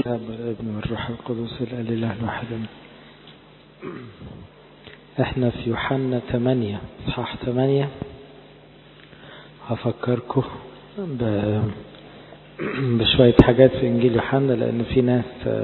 الاب والابن والروح القدس الاله الواحد احنا في يوحنا 8 اصحاح 8 هفكركم ب... بشوية حاجات في انجيل يوحنا لان في ناس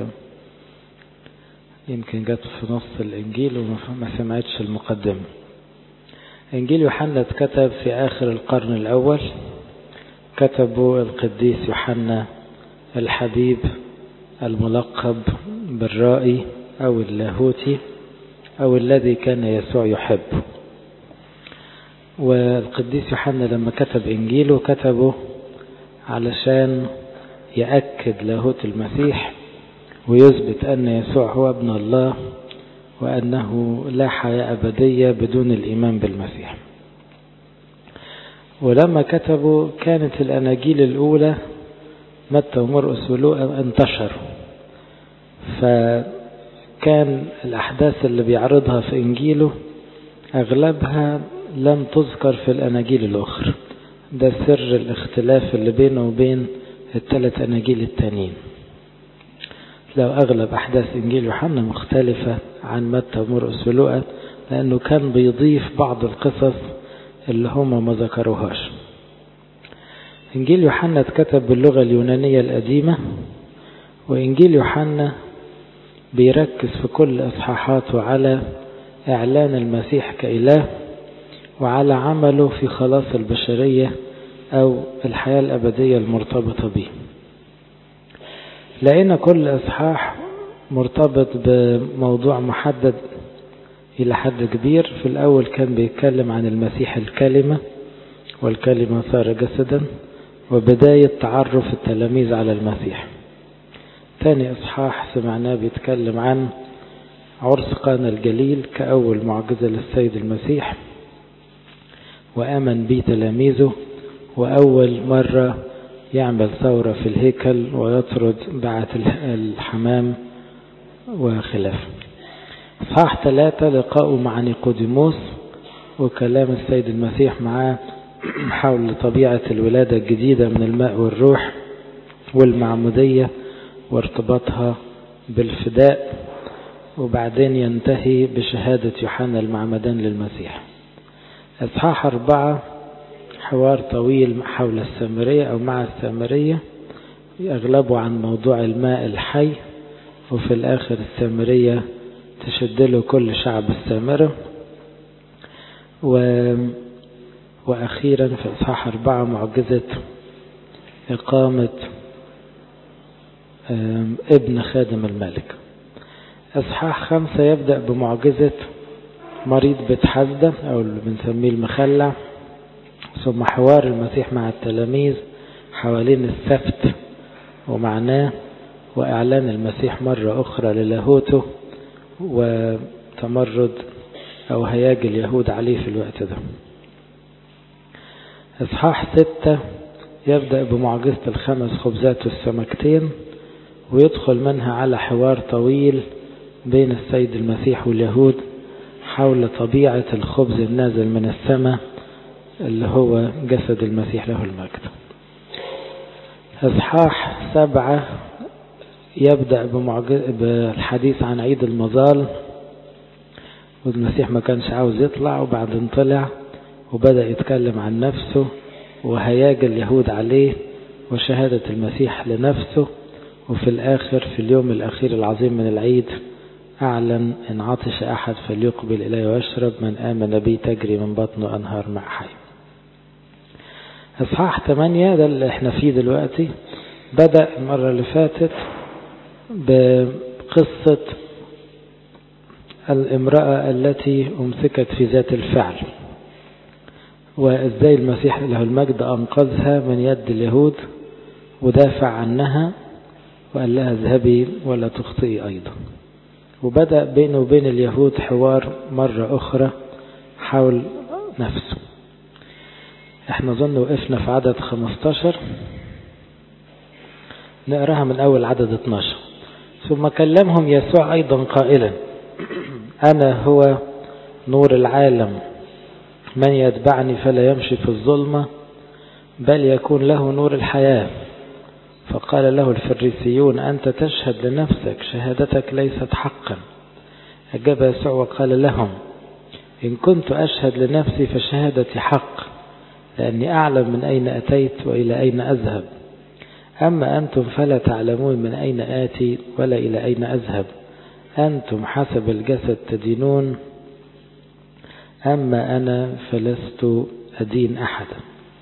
يمكن جت في نص الانجيل وما سمعتش المقدمة انجيل يوحنا اتكتب في اخر القرن الاول كتبه القديس يوحنا الحبيب الملقب بالرائي او اللاهوتي او الذي كان يسوع يحبه والقديس يوحنا لما كتب انجيله كتبه علشان يأكد لاهوت المسيح ويثبت أن يسوع هو ابن الله وأنه لا حياة أبدية بدون الإيمان بالمسيح ولما كتبوا كانت الأناجيل الأولى متى ومرقس ولوقا انتشروا فكان الأحداث اللي بيعرضها في إنجيله أغلبها لم تذكر في الأناجيل الأخرى ده سر الاختلاف اللي بينه وبين الثلاث أناجيل التانيين لو أغلب أحداث إنجيل يوحنا مختلفة عن متى ومرقس ولوقا لأنه كان بيضيف بعض القصص اللي هما ما ذكروهاش إنجيل يوحنا اتكتب باللغة اليونانية القديمة وإنجيل يوحنا بيركز في كل إصحاحاته على إعلان المسيح كإله وعلى عمله في خلاص البشرية أو الحياة الأبدية المرتبطة به لقينا كل إصحاح مرتبط بموضوع محدد إلى حد كبير في الأول كان بيتكلم عن المسيح الكلمة والكلمة صار جسدا وبداية تعرف التلاميذ على المسيح ثاني إصحاح سمعناه بيتكلم عن عرس قانا الجليل كأول معجزة للسيد المسيح وآمن به تلاميذه وأول مرة يعمل ثورة في الهيكل ويطرد بعث الحمام وخلافه إصحاح ثلاثة لقاءه مع نيقوديموس وكلام السيد المسيح معاه حول طبيعة الولادة الجديدة من الماء والروح والمعمودية وارتباطها بالفداء وبعدين ينتهي بشهادة يوحنا المعمدان للمسيح إصحاح أربعة حوار طويل حول السامرية أو مع السامرية أغلبه عن موضوع الماء الحي وفي الآخر السامرية تشد له كل شعب السامرة و... وأخيرا في إصحاح أربعة معجزة إقامة ابن خادم الملك إصحاح خمسة يبدأ بمعجزة مريض بتحزدة أو اللي بنسميه المخلع ثم حوار المسيح مع التلاميذ حوالين السبت ومعناه وإعلان المسيح مرة أخرى للاهوته وتمرد أو هياج اليهود عليه في الوقت ده إصحاح ستة يبدأ بمعجزة الخمس خبزات والسمكتين ويدخل منها على حوار طويل بين السيد المسيح واليهود حول طبيعة الخبز النازل من السماء اللي هو جسد المسيح له المجد إصحاح سبعة يبدأ بالحديث عن عيد المظال والمسيح ما كانش عاوز يطلع وبعدين طلع وبدأ يتكلم عن نفسه وهياج اليهود عليه وشهادة المسيح لنفسه وفي الآخر في اليوم الأخير العظيم من العيد أعلن إن عطش أحد فليقبل إلي ويشرب من آمن بي تجري من بطنه أنهار ماء حي إصحاح 8 ده اللي احنا فيه دلوقتي بدأ المرة اللي فاتت بقصة الامرأة التي أمسكت في ذات الفعل وإزاي المسيح له المجد أنقذها من يد اليهود ودافع عنها وقال لها اذهبي ولا تخطئي أيضا وبدأ بينه وبين اليهود حوار مرة أخرى حول نفسه احنا ظن وقفنا في عدد 15 نقراها من أول عدد 12 ثم كلمهم يسوع أيضا قائلا أنا هو نور العالم من يتبعني فلا يمشي في الظلمة بل يكون له نور الحياة فقال له الفريسيون أنت تشهد لنفسك شهادتك ليست حقا أجاب يسوع وقال لهم إن كنت أشهد لنفسي فشهادتي حق لأني أعلم من أين أتيت وإلى أين أذهب أما أنتم فلا تعلمون من أين آتي ولا إلى أين أذهب أنتم حسب الجسد تدينون أما أنا فلست أدين أحدا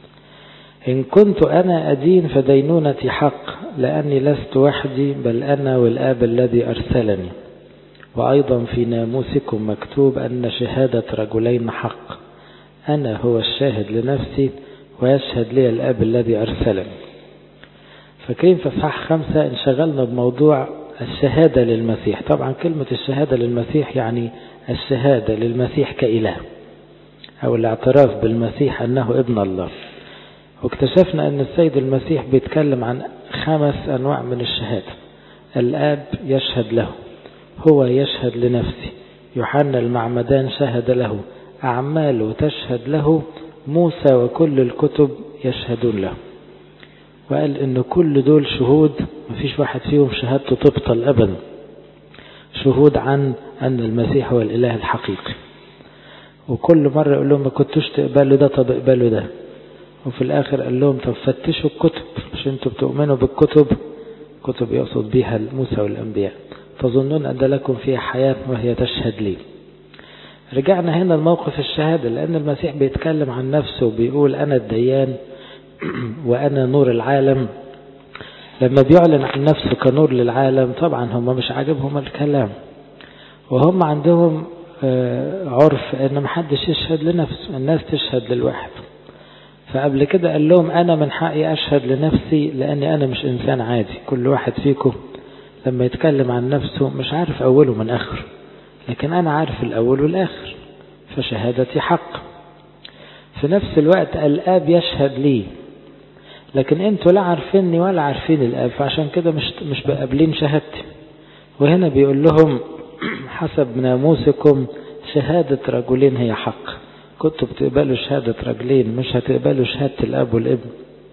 إن كنت أنا أدين فدينونتي حق لأني لست وحدي بل أنا والآب الذي أرسلني وأيضا في ناموسكم مكتوب أن شهادة رجلين حق أنا هو الشاهد لنفسي ويشهد لي الآب الذي أرسلني فكريم في اصحاح خمسة انشغلنا بموضوع الشهادة للمسيح طبعا كلمة الشهادة للمسيح يعني الشهادة للمسيح كإله أو الاعتراف بالمسيح أنه ابن الله واكتشفنا أن السيد المسيح بيتكلم عن خمس أنواع من الشهادة الآب يشهد له هو يشهد لنفسه يوحنا المعمدان شهد له أعماله تشهد له موسى وكل الكتب يشهدون له وقال ان كل دول شهود مفيش واحد فيهم شهادته تبطل ابدا شهود عن ان المسيح هو الاله الحقيقي وكل مرة يقول لهم ما كنتوش تقبلوا ده طب اقبلوا ده وفي الاخر قال لهم طب فتشوا الكتب مش انتوا بتؤمنوا بالكتب كتب يقصد بها موسى والانبياء تظنون ان لكم فيها حياة وهي تشهد لي رجعنا هنا لموقف الشهادة لان المسيح بيتكلم عن نفسه وبيقول انا الديان وأنا نور العالم لما بيعلن عن نفسه كنور للعالم طبعا هم مش عاجبهم الكلام وهم عندهم عرف ان محدش يشهد لنفسه الناس تشهد للواحد فقبل كده قال لهم انا من حقي اشهد لنفسي لاني انا مش انسان عادي كل واحد فيكم لما يتكلم عن نفسه مش عارف اوله من اخره لكن انا عارف الاول والاخر فشهادتي حق في نفس الوقت الاب يشهد لي لكن انتوا لا عارفيني ولا عارفين الاب فعشان كده مش مش بقابلين شهادتي وهنا بيقول لهم حسب ناموسكم شهادة رجلين هي حق كنتوا بتقبلوا شهادة رجلين مش هتقبلوا شهادة الاب والابن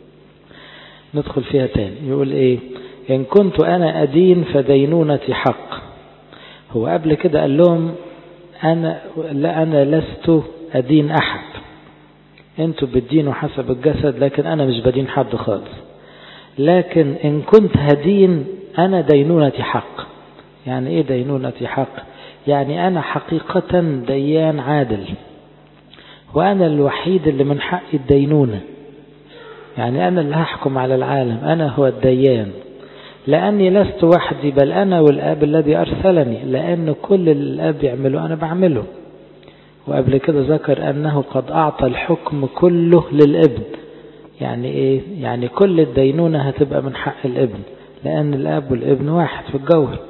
ندخل فيها تاني يقول ايه ان كنت انا ادين فدينونتي حق هو قبل كده قال لهم انا لا انا لست ادين احد انتوا بتدينوا حسب الجسد لكن انا مش بدين حد خالص لكن ان كنت هدين انا دينونتي حق يعني ايه دينونتي حق يعني انا حقيقة ديان عادل وانا الوحيد اللي من حقي الدينونة يعني انا اللي هحكم على العالم انا هو الديان لاني لست وحدي بل انا والاب الذي ارسلني لان كل اللي الاب يعمله انا بعمله وقبل كده ذكر أنه قد أعطى الحكم كله للابن يعني إيه يعني كل الدينونة هتبقى من حق الابن لأن الأب والابن واحد في الجوهر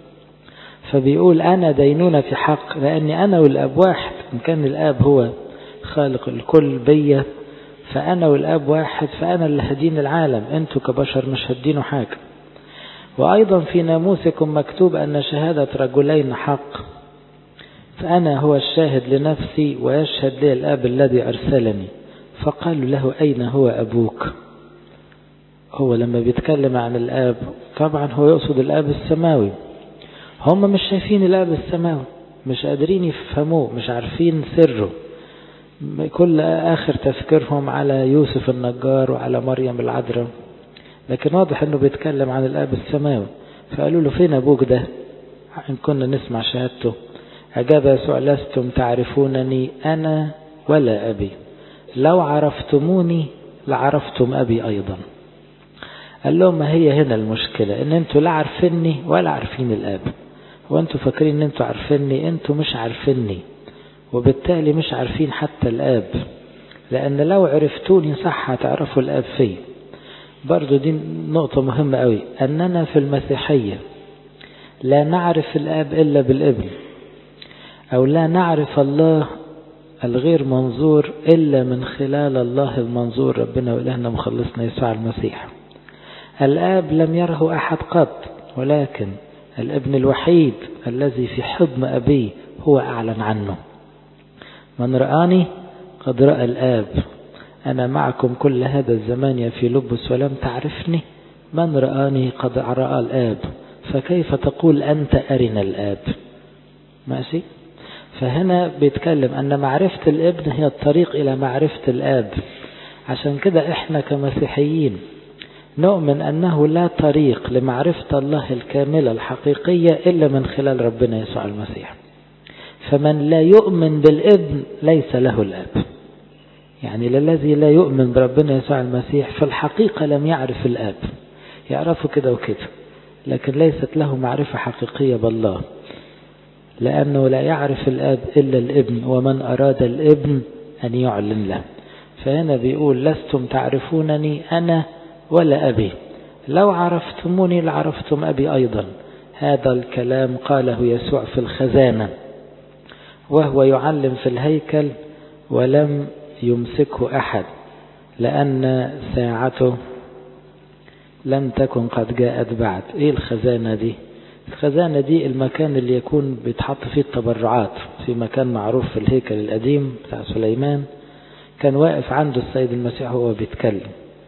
فبيقول أنا دينونتي حق لأني أنا والأب واحد إن كان الأب هو خالق الكل بيا فأنا والأب واحد فأنا اللي هدين العالم أنتوا كبشر مش هدينوا حاجة وأيضا في ناموسكم مكتوب أن شهادة رجلين حق فأنا هو الشاهد لنفسي ويشهد لي الآب الذي أرسلني فقالوا له أين هو أبوك هو لما بيتكلم عن الآب طبعا هو يقصد الآب السماوي هم مش شايفين الآب السماوي مش قادرين يفهموه مش عارفين سره كل آخر تفكيرهم على يوسف النجار وعلى مريم العذراء لكن واضح أنه بيتكلم عن الآب السماوي فقالوا له فين أبوك ده إن كنا نسمع شهادته أجاب يسوع لستم تعرفونني أنا ولا أبي لو عرفتموني لعرفتم أبي أيضا قال لهم ما هي هنا المشكلة ان انتوا لا عارفيني ولا عارفين الاب وانتوا فاكرين ان انتوا عارفيني انتوا مش عارفيني وبالتالي مش عارفين حتى الاب لان لو عرفتوني صح هتعرفوا الاب فيه برضو دي نقطة مهمة قوي اننا في المسيحية لا نعرف الاب الا بالابن او لا نعرف الله الغير منظور الا من خلال الله المنظور ربنا والهنا مخلصنا يسوع المسيح الآب لم يره أحد قط ولكن الابن الوحيد الذي في حضن أبيه هو أعلن عنه من رآني قد رأى الآب أنا معكم كل هذا الزمان يا في لبس ولم تعرفني من رآني قد رأى الآب فكيف تقول أنت أرنا الآب ماشي فهنا بيتكلم أن معرفة الابن هي الطريق إلى معرفة الآب عشان كده إحنا كمسيحيين نؤمن أنه لا طريق لمعرفة الله الكاملة الحقيقية إلا من خلال ربنا يسوع المسيح فمن لا يؤمن بالابن ليس له الآب يعني للذي لا يؤمن بربنا يسوع المسيح في الحقيقة لم يعرف الآب يعرفه كده وكده لكن ليست له معرفة حقيقية بالله لأنه لا يعرف الآب إلا الابن ومن أراد الابن أن يعلن له فهنا بيقول لستم تعرفونني أنا ولا أبي لو عرفتموني لعرفتم أبي أيضا هذا الكلام قاله يسوع في الخزانة وهو يعلم في الهيكل ولم يمسكه أحد لأن ساعته لم تكن قد جاءت بعد إيه الخزانة دي الخزانة دي المكان اللي يكون بيتحط فيه التبرعات في مكان معروف في الهيكل القديم بتاع سليمان كان واقف عنده السيد المسيح وهو بيتكلم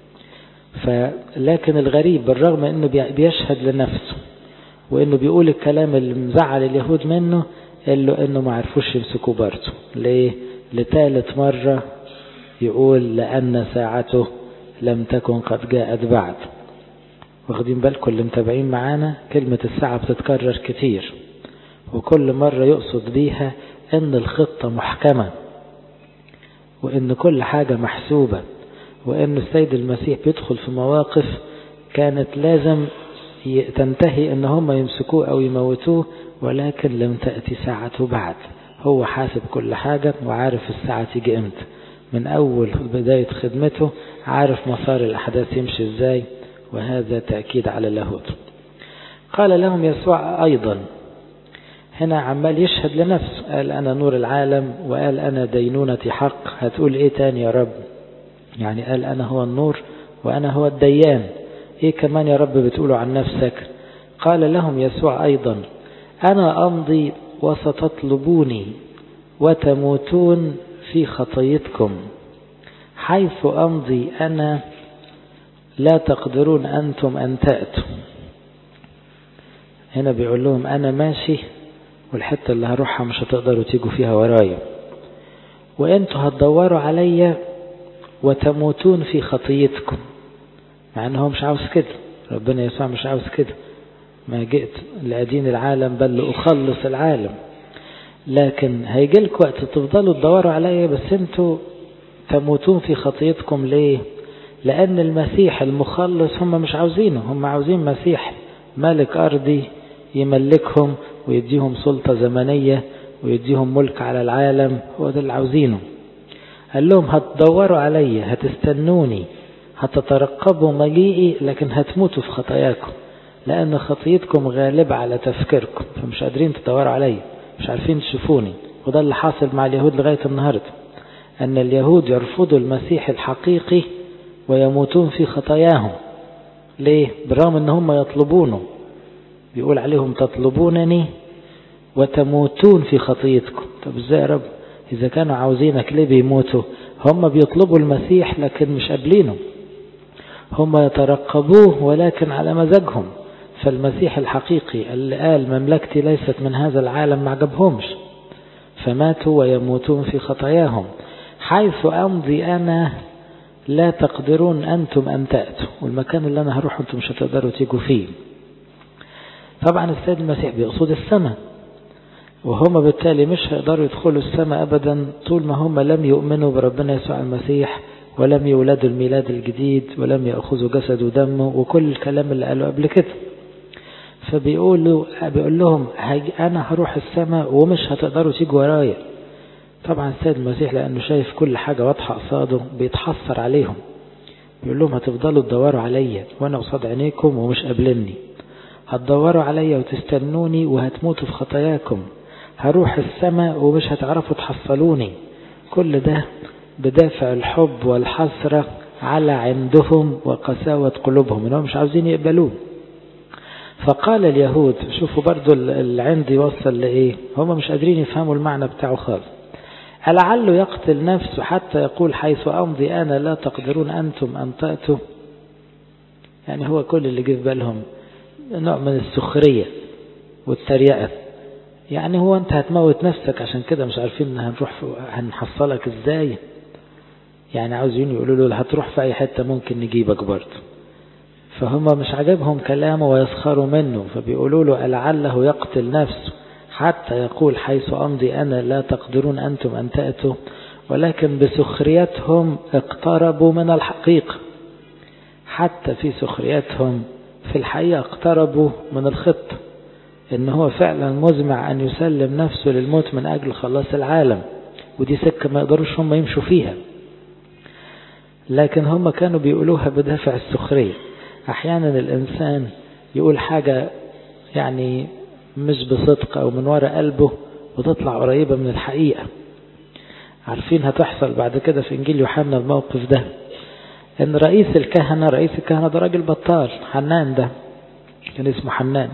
فلكن الغريب بالرغم انه بيشهد لنفسه وانه بيقول الكلام اللي مزعل اليهود منه الا انه ما عرفوش يمسكوه برضه ليه لثالث مرة يقول لأن ساعته لم تكن قد جاءت بعد واخدين بالكم اللي متابعين معانا كلمة الساعة بتتكرر كتير وكل مرة يقصد بيها ان الخطة محكمة وان كل حاجة محسوبة وان السيد المسيح بيدخل في مواقف كانت لازم تنتهي ان هم يمسكوه او يموتوه ولكن لم تأتي ساعته بعد هو حاسب كل حاجة وعارف الساعة تيجي امتى من اول بداية خدمته عارف مسار الاحداث يمشي ازاي وهذا تأكيد على اللاهوت قال لهم يسوع أيضا هنا عمال يشهد لنفسه قال أنا نور العالم وقال أنا دينونة حق هتقول إيه تاني يا رب يعني قال أنا هو النور وأنا هو الديان إيه كمان يا رب بتقولوا عن نفسك قال لهم يسوع أيضا أنا أمضي وستطلبوني وتموتون في خطيتكم حيث أمضي أنا لا تقدرون أنتم أن تأتوا هنا بيقول لهم أنا ماشي والحتة اللي هروحها مش هتقدروا تيجوا فيها ورايا وانتوا هتدوروا عليا وتموتون في خطيتكم مع ان هو مش عاوز كده ربنا يسوع مش عاوز كده ما جئت لأدين العالم بل لأخلص العالم لكن هيجي لك وقت تفضلوا تدوروا عليا بس انتوا تموتون في خطيتكم ليه لأن المسيح المخلص هم مش عاوزينه هم عاوزين مسيح ملك أرضي يملكهم ويديهم سلطة زمنية ويديهم ملك على العالم هو ده اللي عاوزينه قال لهم هتدوروا عليا هتستنوني هتترقبوا مجيئي لكن هتموتوا في خطاياكم لأن خطيتكم غالبة على تفكيركم فمش قادرين تدوروا عليا مش عارفين تشوفوني وده اللي حاصل مع اليهود لغاية النهاردة أن اليهود يرفضوا المسيح الحقيقي ويموتون في خطاياهم ليه بالرغم ان هم يطلبونه بيقول عليهم تطلبونني وتموتون في خطيتكم طب ازاي يا رب اذا كانوا عاوزينك ليه بيموتوا هم بيطلبوا المسيح لكن مش قابلينه هم يترقبوه ولكن على مزاجهم فالمسيح الحقيقي اللي قال مملكتي ليست من هذا العالم ما عجبهمش فماتوا ويموتون في خطاياهم حيث أمضي أنا لا تقدرون أنتم أن تأتوا والمكان اللي أنا هروح أنتم مش هتقدروا تيجوا فيه طبعا السيد المسيح بيقصد السماء وهم بالتالي مش هيقدروا يدخلوا السماء أبدا طول ما هم لم يؤمنوا بربنا يسوع المسيح ولم يولدوا الميلاد الجديد ولم يأخذوا جسد ودمه وكل الكلام اللي قالوا قبل كده فبيقولوا بيقول لهم أنا هروح السماء ومش هتقدروا تيجوا ورايا طبعا السيد المسيح لأنه شايف كل حاجة واضحة قصاده بيتحسر عليهم بيقول لهم هتفضلوا تدوروا عليا وأنا قصاد عينيكم ومش قابلني هتدوروا عليا وتستنوني وهتموتوا في خطاياكم هروح السماء ومش هتعرفوا تحصلوني كل ده بدافع الحب والحسرة على عندهم وقساوة قلوبهم انهم مش عاوزين يقبلوه فقال اليهود شوفوا برضو العند يوصل لإيه هم مش قادرين يفهموا المعنى بتاعه خالص ألعله يقتل نفسه حتى يقول حيث أمضي أنا لا تقدرون أنتم أن تأتوا يعني هو كل اللي جه في بالهم نوع من السخرية والتريقة يعني هو انت هتموت نفسك عشان كده مش عارفين هنروح هنحصلك ازاي يعني عاوزين يقولوا له هتروح في اي حتة ممكن نجيبك برضه فهم مش عاجبهم كلامه ويسخروا منه فبيقولوا له لعله يقتل نفسه حتى يقول حيث أمضي أنا لا تقدرون أنتم أن تأتوا ولكن بسخريتهم اقتربوا من الحقيقة حتى في سخريتهم في الحقيقة اقتربوا من الخطة ان هو فعلا مزمع ان يسلم نفسه للموت من اجل خلاص العالم ودي سكة ما يقدروش هم يمشوا فيها لكن هم كانوا بيقولوها بدافع السخرية احيانا الانسان يقول حاجة يعني مش بصدق او من وراء قلبه وتطلع قريبة من الحقيقة عارفين هتحصل بعد كده في انجيل يوحنا الموقف ده ان رئيس الكهنة رئيس الكهنة ده راجل بطال حنان ده كان اسمه حنان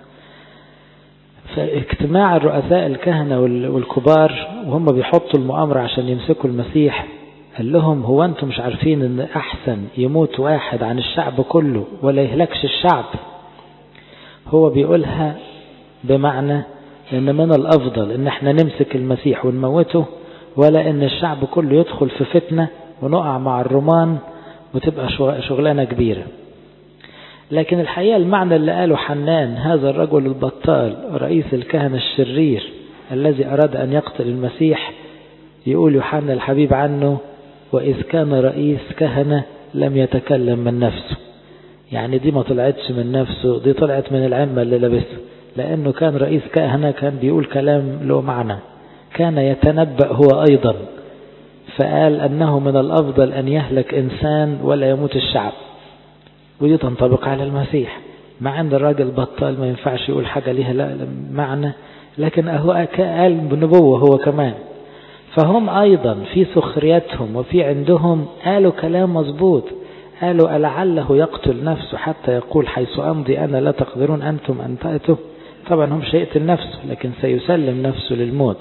فاجتماع الرؤساء الكهنة والكبار وهم بيحطوا المؤامرة عشان يمسكوا المسيح قال لهم هو انتم مش عارفين ان احسن يموت واحد عن الشعب كله ولا يهلكش الشعب هو بيقولها بمعنى ان من الافضل ان احنا نمسك المسيح ونموته ولا ان الشعب كله يدخل في فتنة ونقع مع الرومان وتبقى شغلانة كبيرة لكن الحقيقة المعنى اللي قاله حنان هذا الرجل البطال رئيس الكهنة الشرير الذي أراد أن يقتل المسيح يقول يوحنا الحبيب عنه وإذ كان رئيس كهنة لم يتكلم من نفسه يعني دي ما طلعتش من نفسه دي طلعت من العمة اللي لبسه لأنه كان رئيس كهنة كان بيقول كلام له معنى كان يتنبأ هو أيضا فقال أنه من الأفضل أن يهلك إنسان ولا يموت الشعب ودي تنطبق على المسيح مع أن الراجل بطال ما ينفعش يقول حاجة ليها لا معنى لكن هو قال بنبوة هو كمان فهم أيضا في سخريتهم وفي عندهم قالوا كلام مظبوط قالوا ألعله يقتل نفسه حتى يقول حيث أمضي أنا لا تقدرون أنتم أن تأتوا طبعا هم مش هيقتل نفسه لكن سيسلم نفسه للموت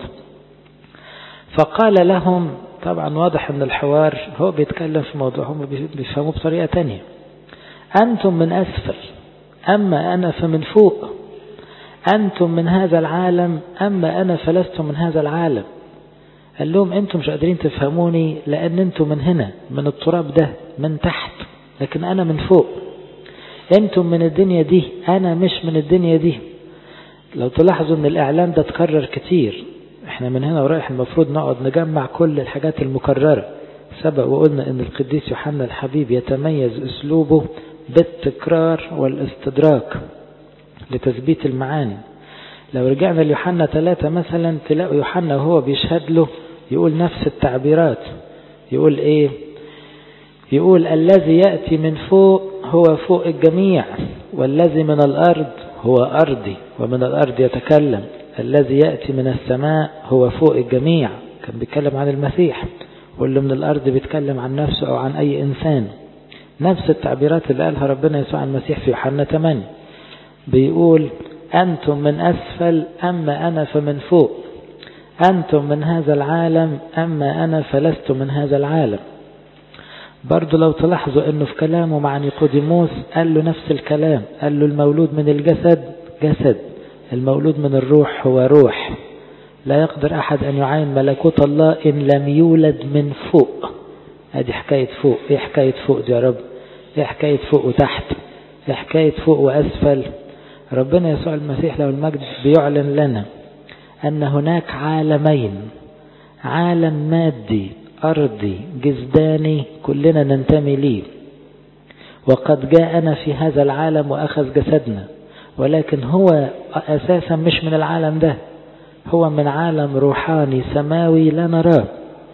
فقال لهم طبعا واضح ان الحوار هو بيتكلم في موضوع هم بيفهموا بطريقة تانية أنتم من أسفل أما أنا فمن فوق أنتم من هذا العالم أما أنا فلست من هذا العالم قال لهم أنتم مش قادرين تفهموني لأن أنتم من هنا من التراب ده من تحت لكن أنا من فوق أنتم من الدنيا دي أنا مش من الدنيا دي لو تلاحظوا أن الإعلان ده تكرر كتير احنا من هنا ورايح المفروض نقعد نجمع كل الحاجات المكررة سبق وقلنا ان القديس يوحنا الحبيب يتميز اسلوبه بالتكرار والاستدراك لتثبيت المعاني لو رجعنا ليوحنا ثلاثة مثلا تلاقوا يوحنا وهو بيشهد له يقول نفس التعبيرات يقول ايه يقول الذي يأتي من فوق هو فوق الجميع والذي من الأرض هو أرضي ومن الأرض يتكلم الذي يأتي من السماء هو فوق الجميع كان بيتكلم عن المسيح واللي من الأرض بيتكلم عن نفسه أو عن أي إنسان نفس التعبيرات اللي قالها ربنا يسوع المسيح في يوحنا 8 بيقول أنتم من أسفل أما أنا فمن فوق أنتم من هذا العالم أما أنا فلست من هذا العالم برضو لو تلاحظوا أنه في كلامه مع نيقوديموس قال له نفس الكلام قال له المولود من الجسد جسد المولود من الروح هو روح لا يقدر أحد أن يعاين ملكوت الله إن لم يولد من فوق هذه حكاية فوق إيه حكاية فوق دي يا رب إيه حكاية فوق وتحت إيه حكاية فوق وأسفل ربنا يسوع المسيح له المجد بيعلن لنا أن هناك عالمين عالم مادي أرضي جسداني كلنا ننتمي ليه وقد جاءنا في هذا العالم وأخذ جسدنا ولكن هو أساسا مش من العالم ده هو من عالم روحاني سماوي لا نراه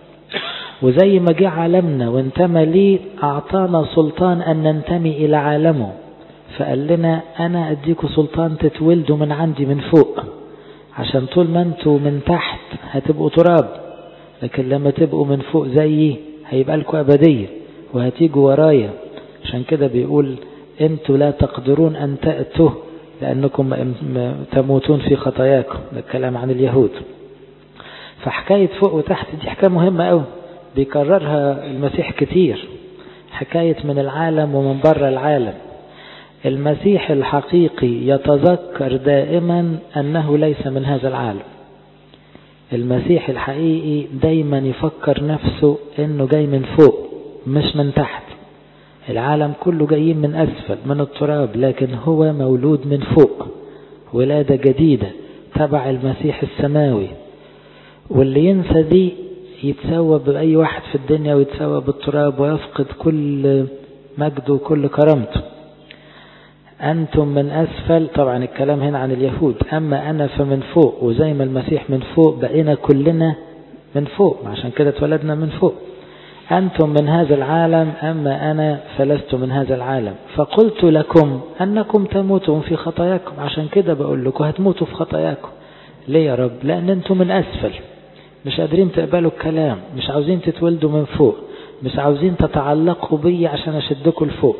وزي ما جه عالمنا وانتمى ليه أعطانا سلطان أن ننتمي إلى عالمه فقال لنا أنا أديكوا سلطان تتولدوا من عندي من فوق عشان طول ما انتوا من تحت هتبقوا تراب لكن لما تبقوا من فوق زيي هيبقى لكم أبدية وهتيجوا ورايا عشان كده بيقول انتوا لا تقدرون أن تأتوا لأنكم تموتون في خطاياكم ده الكلام عن اليهود فحكاية فوق وتحت دي حكاية مهمة قوي بيكررها المسيح كتير حكاية من العالم ومن بره العالم المسيح الحقيقي يتذكر دائما أنه ليس من هذا العالم المسيح الحقيقي دايما يفكر نفسه أنه جاي من فوق مش من تحت العالم كله جايين من أسفل من التراب لكن هو مولود من فوق ولادة جديدة تبع المسيح السماوي واللي ينسى دي يتسوى بأي واحد في الدنيا ويتسوى بالتراب ويفقد كل مجده وكل كرامته أنتم من أسفل طبعا الكلام هنا عن اليهود أما أنا فمن فوق وزي ما المسيح من فوق بقينا كلنا من فوق عشان كده اتولدنا من فوق أنتم من هذا العالم أما أنا فلست من هذا العالم فقلت لكم أنكم تموتون في خطاياكم عشان كده بقول لكم هتموتوا في خطاياكم ليه يا رب لأن أنتم من أسفل مش قادرين تقبلوا الكلام مش عاوزين تتولدوا من فوق مش عاوزين تتعلقوا بي عشان أشدكم لفوق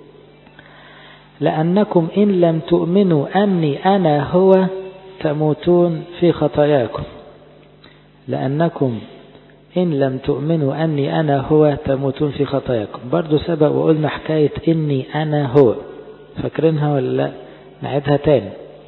لأنكم إن لم تؤمنوا أني أنا هو تموتون في خطاياكم لأنكم إن لم تؤمنوا أني أنا هو تموتون في خطاياكم برضو سبق وقلنا حكاية إني أنا هو فاكرينها ولا لا نعيدها تاني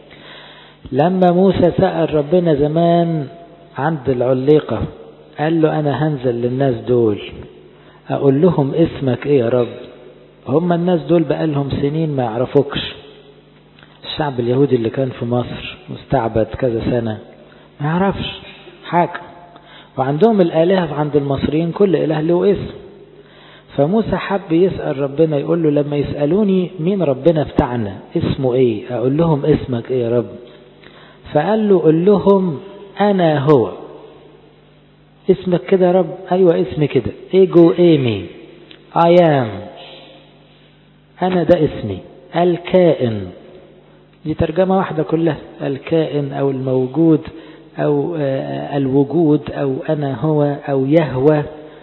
لما موسى سأل ربنا زمان عند العليقة قال له أنا هنزل للناس دول أقول لهم اسمك إيه يا رب هم الناس دول بقالهم سنين ما يعرفوكش الشعب اليهودي اللي كان في مصر مستعبد كذا سنة ما يعرفش حاجة وعندهم الآلهة عند المصريين كل إله له اسم فموسى حب يسأل ربنا يقول له لما يسألوني مين ربنا بتاعنا اسمه ايه اقول لهم اسمك ايه يا رب فقال له قل لهم انا هو اسمك كده يا رب ايوه اسمي كده ايجو ايمي I am انا ده اسمي الكائن دي ترجمة واحدة كلها الكائن او الموجود او الوجود او انا هو او يهوى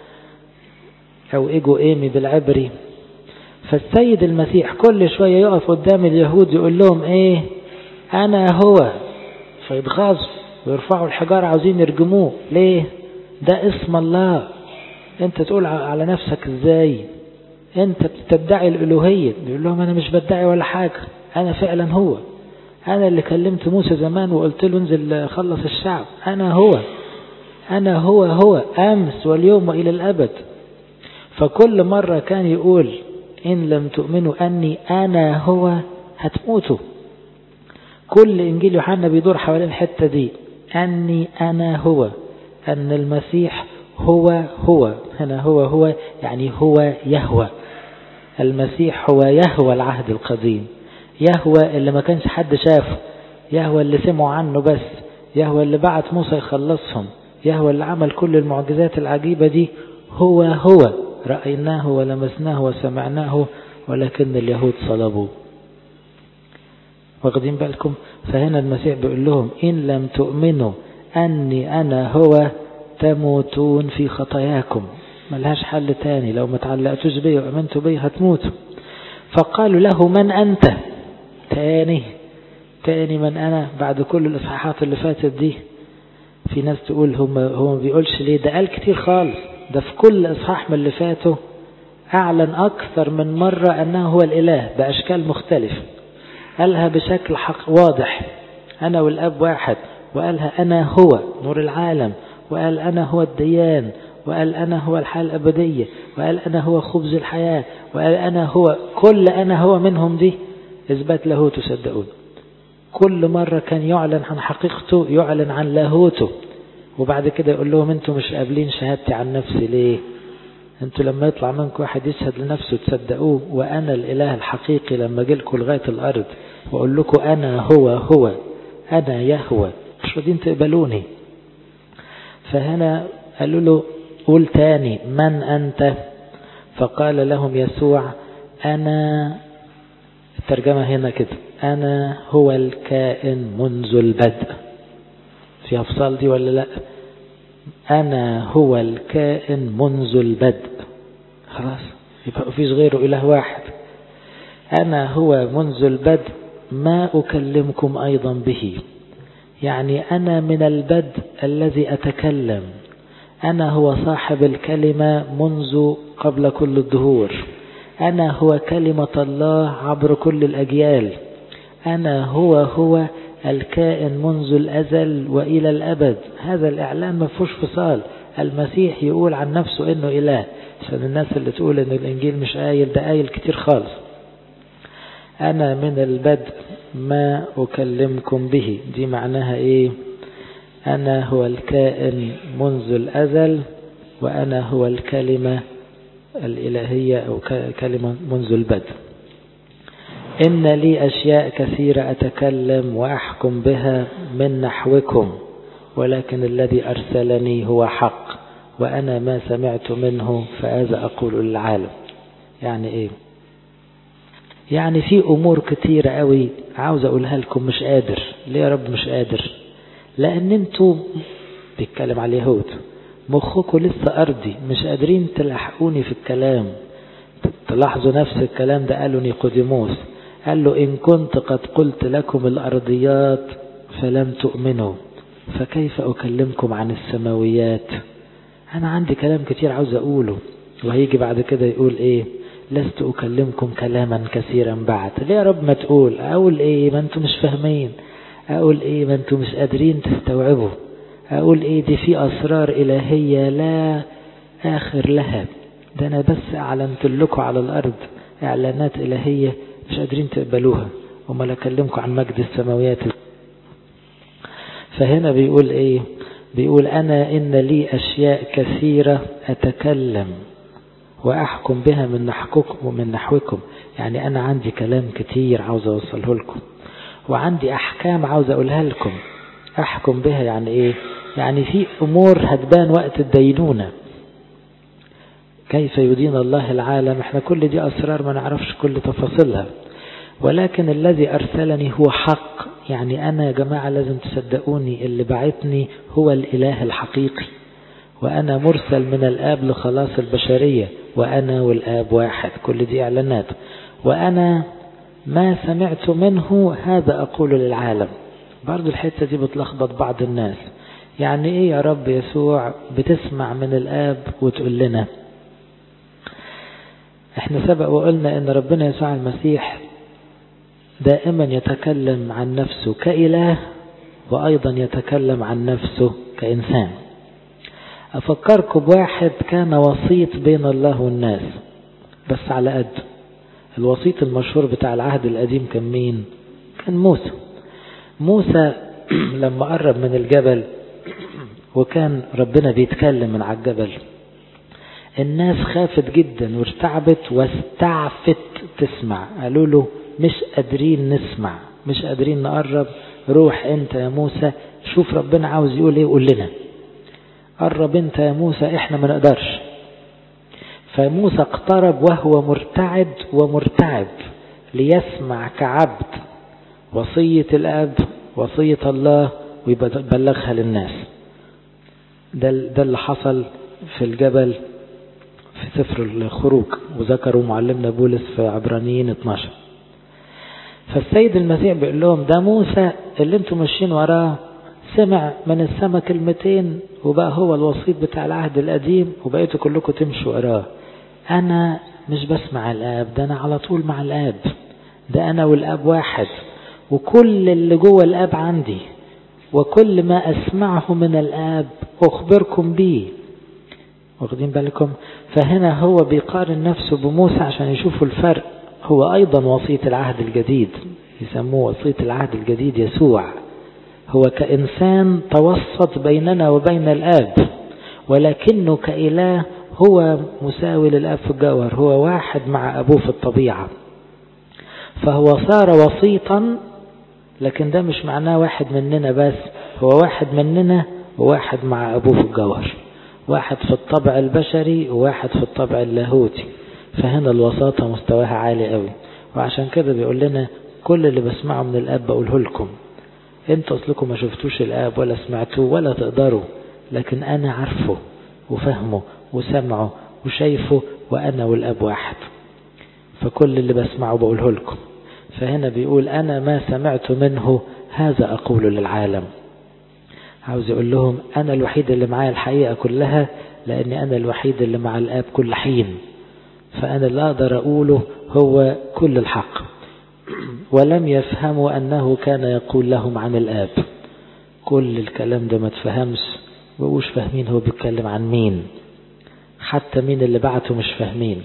او ايجو ايمي بالعبري فالسيد المسيح كل شوية يقف قدام اليهود يقول لهم ايه انا هو فيتغاظوا ويرفعوا الحجارة عاوزين يرجموه ليه ده اسم الله انت تقول على نفسك ازاي انت بتدعي الالوهية يقول لهم انا مش بدعي ولا حاجة انا فعلا هو انا اللي كلمت موسى زمان وقلت له انزل خلص الشعب انا هو انا هو هو امس واليوم والى الابد فكل مرة كان يقول إن لم تؤمنوا أني أنا هو هتموتوا كل إنجيل يوحنا بيدور حوالين الحتة دي أني أنا هو أن المسيح هو هو هنا هو هو يعني هو يهوى المسيح هو يهوى العهد القديم يهوى اللي ما كانش حد شافه يهوى اللي سمعوا عنه بس يهوى اللي بعت موسى يخلصهم يهوى اللي عمل كل المعجزات العجيبة دي هو هو رأيناه ولمسناه وسمعناه ولكن اليهود صلبوه واخدين بالكم فهنا المسيح بيقول لهم إن لم تؤمنوا أني أنا هو تموتون في خطاياكم ملهاش حل تاني لو ما تعلقتوش بي وأمنتوا بي هتموتوا فقالوا له من أنت تاني تاني من أنا بعد كل الإصحاحات اللي فاتت دي في ناس تقول هم هو ما بيقولش ليه ده قال كتير خالص ده في كل إصحاح من اللي فاتوا أعلن أكثر من مرة أنه هو الإله بأشكال مختلفة قالها بشكل حق واضح أنا والأب واحد وقالها أنا هو نور العالم وقال أنا هو الديان وقال أنا هو الحياة الأبدية وقال أنا هو خبز الحياة وقال أنا هو كل أنا هو منهم دي إثبات لاهوته صدقون كل مرة كان يعلن عن حقيقته يعلن عن لاهوته وبعد كده يقول لهم انتوا مش قابلين شهادتي عن نفسي ليه انتوا لما يطلع منكم واحد يشهد لنفسه تصدقوه وانا الاله الحقيقي لما اجي لكم لغايه الارض واقول لكم انا هو هو انا يهوى مش راضيين تقبلوني فهنا قالوا له قول تاني من انت فقال لهم يسوع انا الترجمه هنا كده انا هو الكائن منذ البدء في أفصال دي ولا لا أنا هو الكائن منذ البدء خلاص يبقى مفيش غيره إله واحد أنا هو منذ البدء ما أكلمكم أيضا به يعني أنا من البدء الذي أتكلم أنا هو صاحب الكلمة منذ قبل كل الدهور أنا هو كلمة الله عبر كل الأجيال أنا هو هو الكائن منذ الأزل وإلى الأبد هذا الإعلان ما فيهوش فصال المسيح يقول عن نفسه إنه إله عشان الناس اللي تقول إن الإنجيل مش قايل ده قايل كتير خالص أنا من البدء ما أكلمكم به دي معناها إيه أنا هو الكائن منذ الأزل وأنا هو الكلمة الإلهية أو كلمة منذ البدء إن لي أشياء كثيرة أتكلم وأحكم بها من نحوكم ولكن الذي أرسلني هو حق وأنا ما سمعت منه فهذا أقول للعالم يعني إيه يعني في أمور كتيرة قوي عاوز أقولها لكم مش قادر ليه يا رب مش قادر لأن انتوا بيتكلم على اليهود مخكم لسه أرضي مش قادرين تلحقوني في الكلام تلاحظوا نفس الكلام ده قاله نيقوديموس قال له إن كنت قد قلت لكم الأرضيات فلم تؤمنوا فكيف أكلمكم عن السماويات أنا عندي كلام كتير عاوز أقوله وهيجي بعد كده يقول إيه لست أكلمكم كلاما كثيرا بعد ليه يا رب ما تقول أقول إيه ما أنتم مش فاهمين أقول إيه ما أنتم مش قادرين تستوعبوا أقول إيه دي في أسرار إلهية لا آخر لها ده أنا بس أعلنت لكم على الأرض إعلانات إلهية مش قادرين تقبلوها وما أكلمكم عن مجد السماويات فهنا بيقول إيه بيقول أنا إن لي أشياء كثيرة أتكلم وأحكم بها من نحككم ومن نحوكم يعني أنا عندي كلام كتير عاوز أوصله لكم وعندي أحكام عاوز أقولها لكم أحكم بها يعني إيه يعني في أمور هتبان وقت الدينونة كيف يدين الله العالم احنا كل دي أسرار ما نعرفش كل تفاصيلها ولكن الذي أرسلني هو حق يعني أنا يا جماعة لازم تصدقوني اللي بعتني هو الإله الحقيقي وأنا مرسل من الآب لخلاص البشرية وأنا والآب واحد كل دي إعلانات وأنا ما سمعت منه هذا أقول للعالم برضو الحتة دي بتلخبط بعض الناس يعني إيه يا رب يسوع بتسمع من الآب وتقول لنا احنا سبق وقلنا ان ربنا يسوع المسيح دائما يتكلم عن نفسه كإله وأيضا يتكلم عن نفسه كإنسان أفكركم بواحد كان وسيط بين الله والناس بس على قد الوسيط المشهور بتاع العهد القديم كان مين كان موسى موسى لما قرب من الجبل وكان ربنا بيتكلم من على الجبل الناس خافت جدا وارتعبت واستعفت تسمع قالوا له مش قادرين نسمع مش قادرين نقرب روح انت يا موسى شوف ربنا عاوز يقول ايه قول لنا قرب انت يا موسى احنا ما نقدرش فموسى اقترب وهو مرتعد ومرتعب ليسمع كعبد وصية الاب وصية الله ويبلغها للناس ده, ده اللي حصل في الجبل في سفر الخروج وذكروا معلمنا بولس في عبرانيين 12 فالسيد المسيح بيقول لهم ده موسى اللي انتم ماشيين وراه سمع من السماء كلمتين وبقى هو الوسيط بتاع العهد القديم وبقيتوا كلكم تمشوا وراه انا مش بسمع الاب ده انا على طول مع الاب ده انا والاب واحد وكل اللي جوه الاب عندي وكل ما اسمعه من الاب اخبركم به واخدين بالكم فهنا هو بيقارن نفسه بموسى عشان يشوفوا الفرق هو أيضا وسيط العهد الجديد يسموه وسيط العهد الجديد يسوع هو كإنسان توسط بيننا وبين الآب ولكنه كإله هو مساوي للآب في الجوهر هو واحد مع أبوه في الطبيعة فهو صار وسيطا لكن ده مش معناه واحد مننا بس هو واحد مننا وواحد مع أبوه في الجوهر واحد في الطبع البشري وواحد في الطبع اللاهوتي فهنا الوساطة مستواها عالي قوي وعشان كده بيقول لنا كل اللي بسمعه من الآب بقوله لكم انتوا اصلكم ما شفتوش الآب ولا سمعتوه ولا تقدروا لكن أنا عارفه وفهمه وسمعه وشايفه وأنا والآب واحد فكل اللي بسمعه بقوله لكم فهنا بيقول أنا ما سمعت منه هذا أقول للعالم عاوز يقول لهم أنا الوحيد اللي معايا الحقيقة كلها لأني أنا الوحيد اللي مع الآب كل حين فأنا اللي أقدر أقوله هو كل الحق ولم يفهموا أنه كان يقول لهم عن الآب كل الكلام ده ما تفهمش ومش فاهمين هو بيتكلم عن مين حتى مين اللي بعته مش فاهمين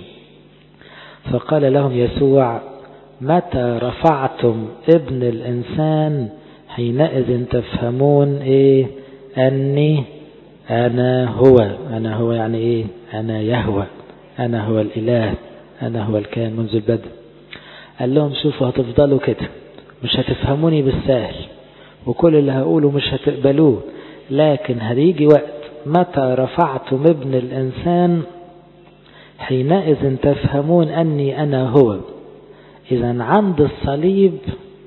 فقال لهم يسوع متى رفعتم ابن الإنسان حينئذ تفهمون إيه أني أنا هو أنا هو يعني إيه أنا يهوى أنا هو الإله أنا هو الكائن منذ البدء قال لهم شوفوا هتفضلوا كده مش هتفهموني بالسهل وكل اللي هقوله مش هتقبلوه لكن هيجي وقت متى رفعتم ابن الإنسان حينئذ تفهمون أني أنا هو إذا عند الصليب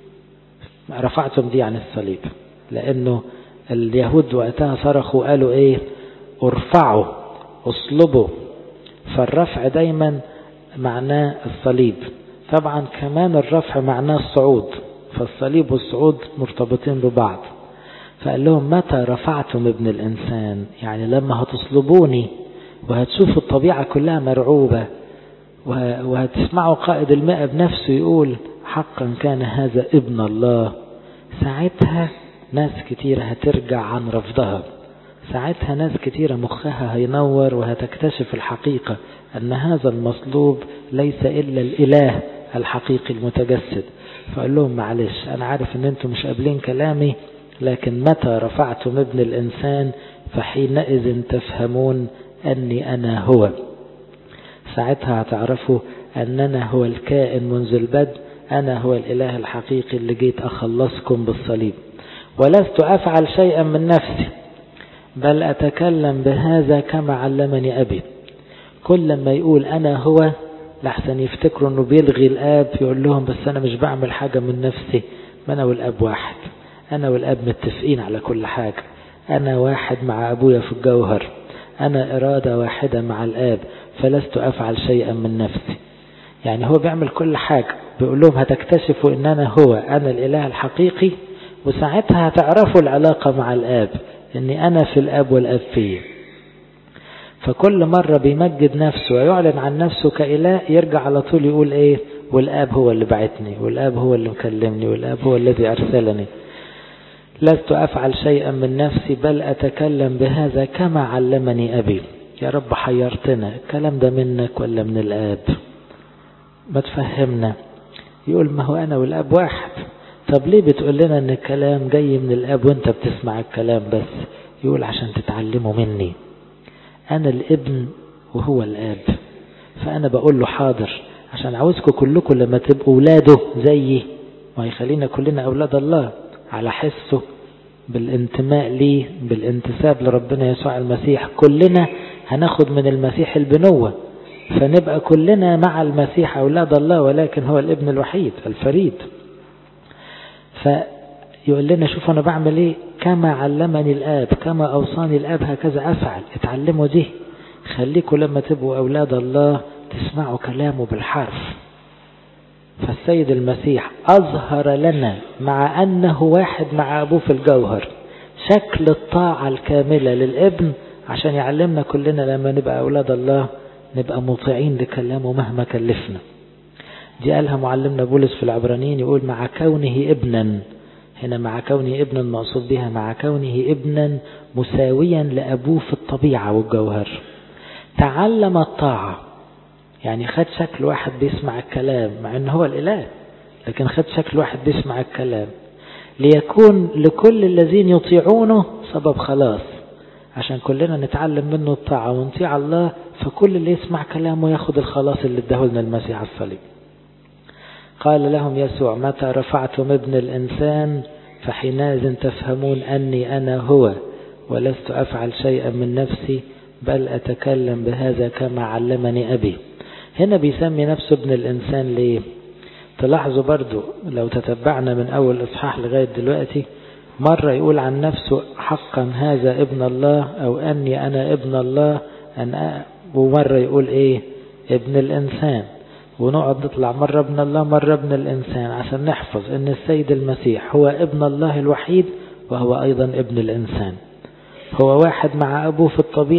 رفعتم دي عن الصليب لأنه اليهود وقتها صرخوا قالوا إيه ارفعوا اصلبوا فالرفع دايما معناه الصليب طبعا كمان الرفع معناه الصعود فالصليب والصعود مرتبطين ببعض فقال لهم متى رفعتم ابن الإنسان يعني لما هتصلبوني وهتشوفوا الطبيعة كلها مرعوبة وهتسمعوا قائد المئة بنفسه يقول حقا كان هذا ابن الله ساعتها ناس كتيرة هترجع عن رفضها ساعتها ناس كتيرة مخها هينور وهتكتشف الحقيقة أن هذا المصلوب ليس إلا الإله الحقيقي المتجسد فقال لهم معلش أنا عارف أن أنتم مش قابلين كلامي لكن متى رفعتم ابن الإنسان فحينئذ تفهمون أني أنا هو ساعتها هتعرفوا أننا هو الكائن منذ البدء أنا هو الإله الحقيقي اللي جيت أخلصكم بالصليب ولست أفعل شيئا من نفسي بل أتكلم بهذا كما علمني أبي كل ما يقول أنا هو لحسن يفتكروا أنه بيلغي الآب يقول لهم بس أنا مش بعمل حاجة من نفسي ما أنا والآب واحد أنا والآب متفقين على كل حاجة أنا واحد مع أبويا في الجوهر أنا إرادة واحدة مع الآب فلست أفعل شيئا من نفسي يعني هو بيعمل كل حاجة بيقول لهم هتكتشفوا أن أنا هو أنا الإله الحقيقي وساعتها هتعرفوا العلاقة مع الآب أني أنا في الآب والآب فيه فكل مرة بيمجد نفسه ويعلن عن نفسه كإله يرجع على طول يقول إيه والآب هو اللي بعتني والآب هو اللي مكلمني والآب هو الذي أرسلني لست أفعل شيئا من نفسي بل أتكلم بهذا كما علمني أبي يا رب حيرتنا الكلام ده منك ولا من الآب ما تفهمنا يقول ما هو أنا والآب واحد طب ليه بتقول لنا ان الكلام جاي من الآب وانت بتسمع الكلام بس يقول عشان تتعلموا مني أنا الابن وهو الآب فأنا بقول له حاضر عشان عاوزكم كلكم لما تبقوا ولاده زيي ما يخلينا كلنا أولاد الله على حسه بالانتماء ليه بالانتساب لربنا يسوع المسيح كلنا هناخد من المسيح البنوة فنبقى كلنا مع المسيح أولاد الله ولكن هو الابن الوحيد الفريد فيقول لنا شوف أنا بعمل إيه كما علمني الآب كما أوصاني الآب هكذا أفعل اتعلموا دي خليكم لما تبقوا أولاد الله تسمعوا كلامه بالحرف فالسيد المسيح أظهر لنا مع أنه واحد مع أبوه في الجوهر شكل الطاعة الكاملة للابن عشان يعلمنا كلنا لما نبقى أولاد الله نبقى مطيعين لكلامه مهما كلفنا دي قالها معلمنا بولس في العبرانيين يقول مع كونه ابنا هنا مع كونه ابنا المقصود بها مع كونه ابنا مساويا لأبوه في الطبيعة والجوهر تعلم الطاعة يعني خد شكل واحد بيسمع الكلام مع ان هو الإله لكن خد شكل واحد بيسمع الكلام ليكون لكل الذين يطيعونه سبب خلاص عشان كلنا نتعلم منه الطاعة ونطيع الله فكل اللي يسمع كلامه ياخد الخلاص اللي اداه لنا المسيح على الصليب قال لهم يسوع متى رفعتم ابن الإنسان فحينئذ تفهمون أني أنا هو ولست أفعل شيئا من نفسي بل أتكلم بهذا كما علمني أبي هنا بيسمي نفسه ابن الإنسان ليه تلاحظوا برضو لو تتبعنا من أول إصحاح لغاية دلوقتي مرة يقول عن نفسه حقا هذا ابن الله أو أني أنا ابن الله أن ومرة يقول إيه ابن الإنسان ونقعد نطلع مرة ابن الله مرة ابن الإنسان عشان نحفظ أن السيد المسيح هو ابن الله الوحيد وهو أيضا ابن الإنسان هو واحد مع أبوه في الطبيعة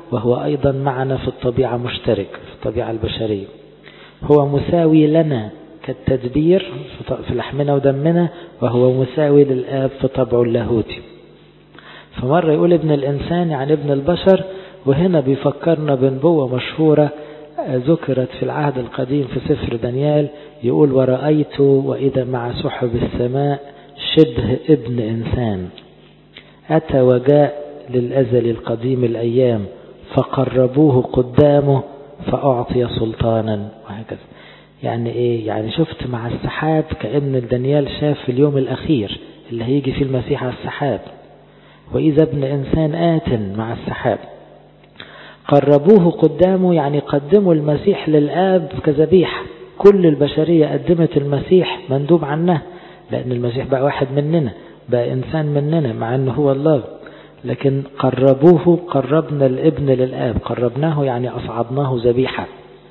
وهو أيضا معنا في الطبيعة مشترك في الطبيعة البشرية هو مساوي لنا كالتدبير في لحمنا ودمنا وهو مساوي للآب في طبعه اللاهوتي فمرة يقول ابن الإنسان يعني ابن البشر وهنا بيفكرنا بنبوة مشهورة ذكرت في العهد القديم في سفر دانيال يقول ورأيت وإذا مع سحب السماء شبه ابن إنسان أتى وجاء للأزل القديم الأيام فقربوه قدامه فأعطي سلطانا وهكذا يعني إيه يعني شفت مع السحاب كأن دانيال شاف في اليوم الأخير اللي هيجي فيه المسيح على السحاب وإذا ابن إنسان آت مع السحاب قربوه قدامه يعني قدموا المسيح للآب كذبيحة كل البشرية قدمت المسيح مندوب عنه لأن المسيح بقى واحد مننا بقى إنسان مننا مع أنه هو الله لكن قربوه قربنا الابن للآب قربناه يعني أصعدناه ذبيحة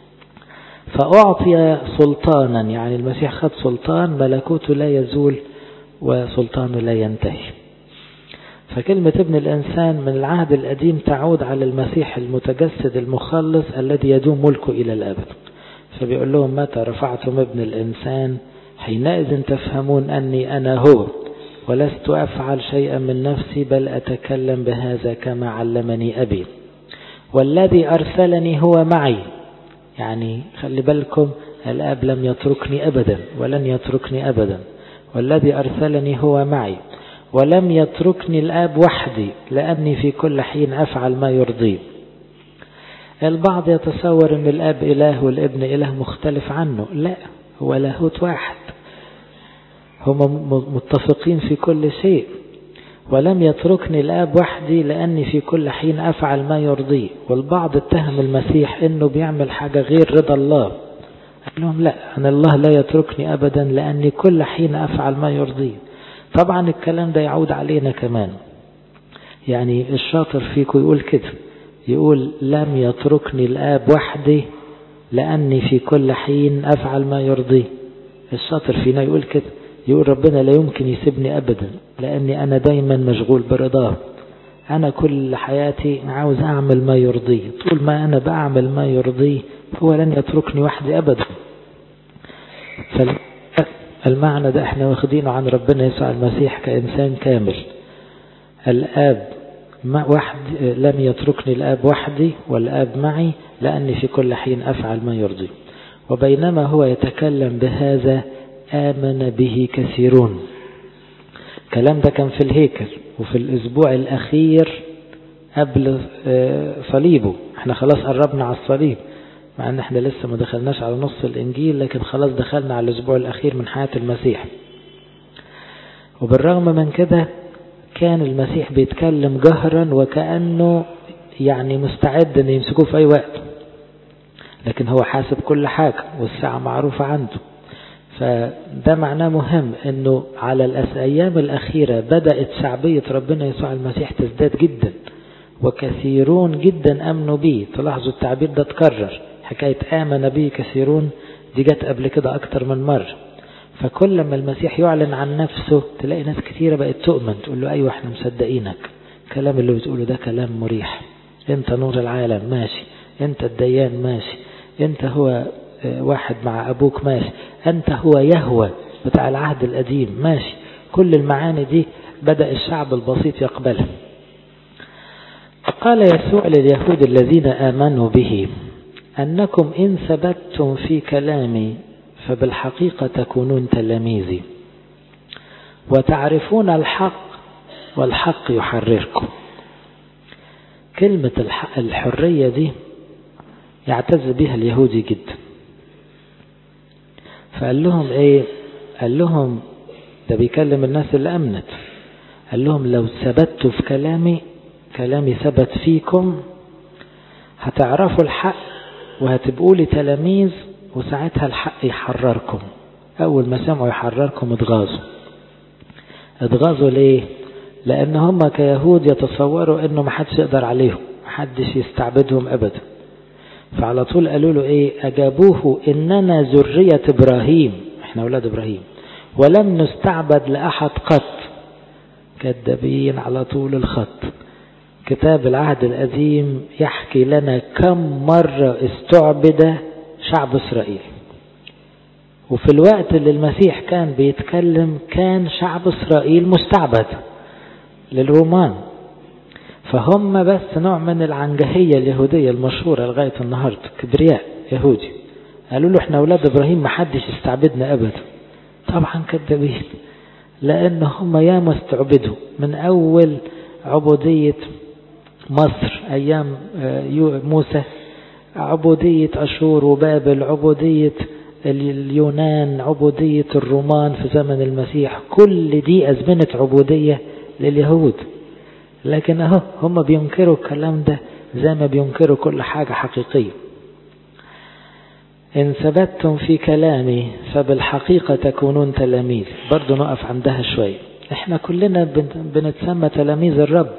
فأعطي سلطانا يعني المسيح خد سلطان ملكوته لا يزول وسلطانه لا ينتهي فكلمة ابن الإنسان من العهد القديم تعود على المسيح المتجسد المخلص الذي يدوم ملكه إلى الأبد فبيقول لهم متى رفعتم ابن الإنسان حينئذ تفهمون أني أنا هو ولست أفعل شيئا من نفسي بل أتكلم بهذا كما علمني أبي والذي أرسلني هو معي يعني خلي بالكم الآب لم يتركني أبدا ولن يتركني أبدا والذي أرسلني هو معي ولم يتركني الآب وحدي لأني في كل حين أفعل ما يرضيه البعض يتصور أن الآب إله والابن إله مختلف عنه لا هو لاهوت واحد هم متفقين في كل شيء ولم يتركني الآب وحدي لأني في كل حين أفعل ما يرضيه والبعض اتهم المسيح أنه بيعمل حاجة غير رضا الله قال لهم لا أنا الله لا يتركني أبدا لأني كل حين أفعل ما يرضيه طبعا الكلام ده يعود علينا كمان يعني الشاطر فيكم يقول كده يقول لم يتركني الآب وحدي لأني في كل حين أفعل ما يرضيه الشاطر فينا يقول كده يقول ربنا لا يمكن يسيبني أبدا لأني أنا دايما مشغول برضاه أنا كل حياتي عاوز أعمل ما يرضيه طول ما أنا بعمل ما يرضيه هو لن يتركني وحدي أبدا فالمعنى ده احنا واخدينه عن ربنا يسوع المسيح كإنسان كامل الآب ما وحد لم يتركني الآب وحدي والآب معي لأني في كل حين أفعل ما يرضي وبينما هو يتكلم بهذا آمن به كثيرون الكلام ده كان في الهيكل وفي الأسبوع الأخير قبل صليبه احنا خلاص قربنا على الصليب مع ان احنا لسه ما دخلناش على نص الانجيل لكن خلاص دخلنا على الاسبوع الاخير من حياة المسيح وبالرغم من كده كان المسيح بيتكلم جهرا وكأنه يعني مستعد ان يمسكوه في اي وقت لكن هو حاسب كل حاجة والساعة معروفة عنده فده معناه مهم انه على الايام الاخيرة بدأت شعبية ربنا يسوع المسيح تزداد جدا وكثيرون جدا امنوا به تلاحظوا التعبير ده تكرر حكاية آمن به كثيرون دي جت قبل كده أكتر من مرة فكل ما المسيح يعلن عن نفسه تلاقي ناس كثيرة بقت تؤمن تقول له أيوة احنا مصدقينك الكلام اللي بتقوله ده كلام مريح انت نور العالم ماشي انت الديان ماشي انت هو واحد مع أبوك ماشي أنت هو يهوى بتاع العهد القديم ماشي كل المعاني دي بدأ الشعب البسيط يقبلها قال يسوع لليهود الذين آمنوا به أنكم إن ثبتتم في كلامي فبالحقيقة تكونون تلاميذي وتعرفون الحق والحق يحرركم كلمة الحرية دي يعتز بها اليهودي جدا فقال لهم ايه قال لهم ده بيكلم الناس اللي امنت قال لهم لو ثبتوا في كلامي كلامي ثبت فيكم هتعرفوا الحق وهتبقوا لي تلاميذ وساعتها الحق يحرركم اول ما سمعوا يحرركم اتغاظوا اتغاظوا ليه لان هم كيهود يتصوروا انه محدش يقدر عليهم محدش يستعبدهم ابدا فعلى طول قالوا له ايه اجابوه اننا ذرية ابراهيم احنا اولاد ابراهيم ولم نستعبد لاحد قط كذابين على طول الخط كتاب العهد القديم يحكي لنا كم مرة استعبد شعب إسرائيل وفي الوقت اللي المسيح كان بيتكلم كان شعب إسرائيل مستعبد للرومان فهم بس نوع من العنجهية اليهودية المشهورة لغاية النهاردة كبرياء يهودي قالوا له احنا اولاد ابراهيم محدش استعبدنا ابدا طبعا كذابين لان هم ياما استعبدوا من اول عبودية مصر ايام موسى عبودية اشور وبابل عبودية اليونان عبودية الرومان في زمن المسيح كل دي ازمنة عبودية لليهود لكن اهو هم بينكروا الكلام ده زي ما بينكروا كل حاجة حقيقية إن ثبتتم في كلامي فبالحقيقة تكونون تلاميذ برضو نقف عندها شوية احنا كلنا بنتسمى تلاميذ الرب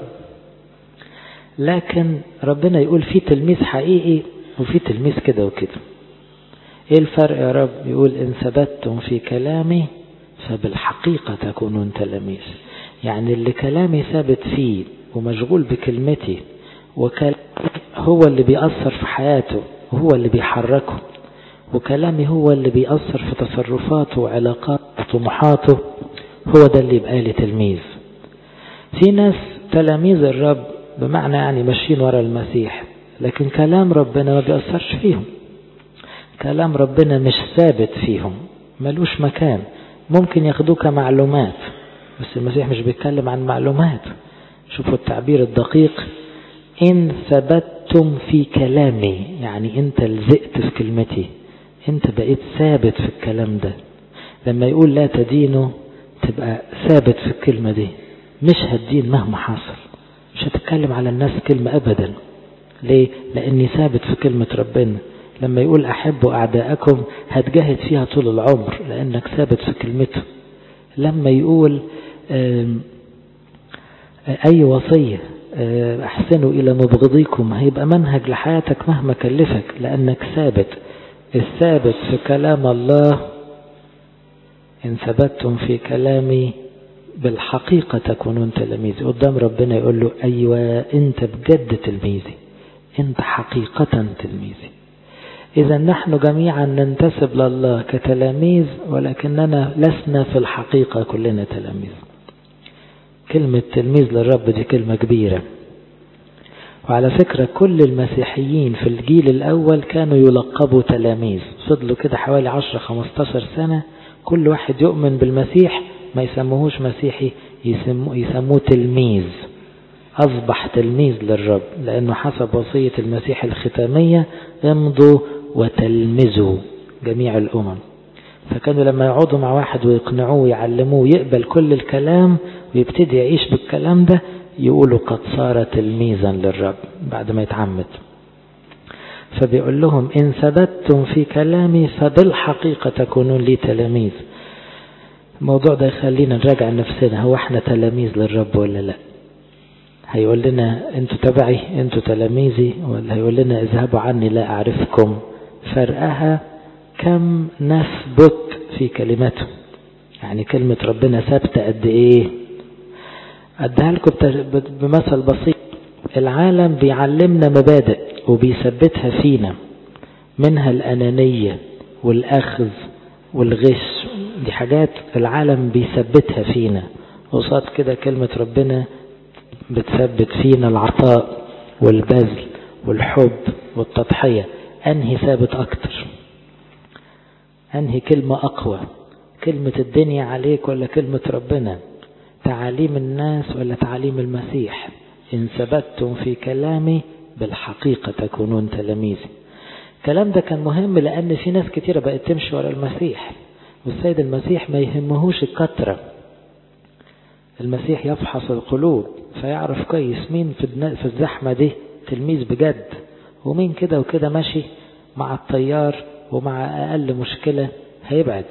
لكن ربنا يقول في تلميذ حقيقي وفي تلميذ كده وكده ايه الفرق يا رب يقول ان ثبتتم في كلامي فبالحقيقة تكونون تلاميذ يعني اللي كلامي ثابت فيه ومشغول بكلمتي وكلامي هو اللي بيأثر في حياته وهو اللي بيحركه وكلامي هو اللي بيأثر في تصرفاته وعلاقاته وطموحاته هو ده اللي يبقى لي تلميذ في ناس تلاميذ الرب بمعنى يعني ماشيين ورا المسيح لكن كلام ربنا ما بيأثرش فيهم كلام ربنا مش ثابت فيهم ملوش مكان ممكن ياخدوه كمعلومات بس المسيح مش بيتكلم عن معلومات شوفوا التعبير الدقيق إن ثبتتم في كلامي يعني أنت لزقت في كلمتي أنت بقيت ثابت في الكلام ده لما يقول لا تدينوا تبقى ثابت في الكلمة دي مش هتدين مهما حصل مش هتتكلم على الناس كلمة أبدا ليه؟ لأني ثابت في كلمة ربنا لما يقول أحبوا أعداءكم هتجاهد فيها طول العمر لأنك ثابت في كلمته لما يقول أي وصية أحسنوا إلى مبغضيكم هيبقى منهج لحياتك مهما كلفك لأنك ثابت الثابت في كلام الله إن ثبتتم في كلامي بالحقيقة تكونون تلاميذي قدام ربنا يقول له أيوة أنت بجد تلميذي أنت حقيقة تلميذي إذا نحن جميعا ننتسب لله كتلاميذ ولكننا لسنا في الحقيقة كلنا تلاميذ كلمة تلميذ للرب دي كلمة كبيرة وعلى فكرة كل المسيحيين في الجيل الأول كانوا يلقبوا تلاميذ فضلوا كده حوالي 10-15 سنة كل واحد يؤمن بالمسيح ما يسموهوش مسيحي يسموه, يسموه تلميذ أصبح تلميذ للرب لأنه حسب وصية المسيح الختامية امضوا وتلمذوا جميع الأمم فكانوا لما يقعدوا مع واحد ويقنعوه ويعلموه يقبل كل الكلام ويبتدي يعيش بالكلام ده يقولوا قد صار تلميذا للرب بعد ما يتعمد فبيقول لهم إن ثبتتم في كلامي فبالحقيقة تكونون لي تلاميذ الموضوع ده يخلينا نراجع نفسنا هو احنا تلاميذ للرب ولا لا هيقول لنا انتوا تبعي انتوا تلاميذي ولا هيقول لنا اذهبوا عني لا اعرفكم فرقها كم نثبت في كلمته يعني كلمة ربنا ثابتة قد ايه اديها لكم بمثل بسيط العالم بيعلمنا مبادئ وبيثبتها فينا منها الأنانية والأخذ والغش دي حاجات العالم بيثبتها فينا قصاد كده كلمة ربنا بتثبت فينا العطاء والبذل والحب والتضحية أنهي ثابت أكتر أنهي كلمة أقوى كلمة الدنيا عليك ولا كلمة ربنا تعاليم الناس ولا تعاليم المسيح إن ثبتتم في كلامي بالحقيقة تكونون تلاميذي الكلام ده كان مهم لأن في ناس كتيرة بقت تمشي ورا المسيح والسيد المسيح ما يهمهوش الكترة المسيح يفحص القلوب فيعرف كويس مين في الزحمة دي تلميذ بجد ومين كده وكده ماشي مع الطيار ومع أقل مشكلة هيبعد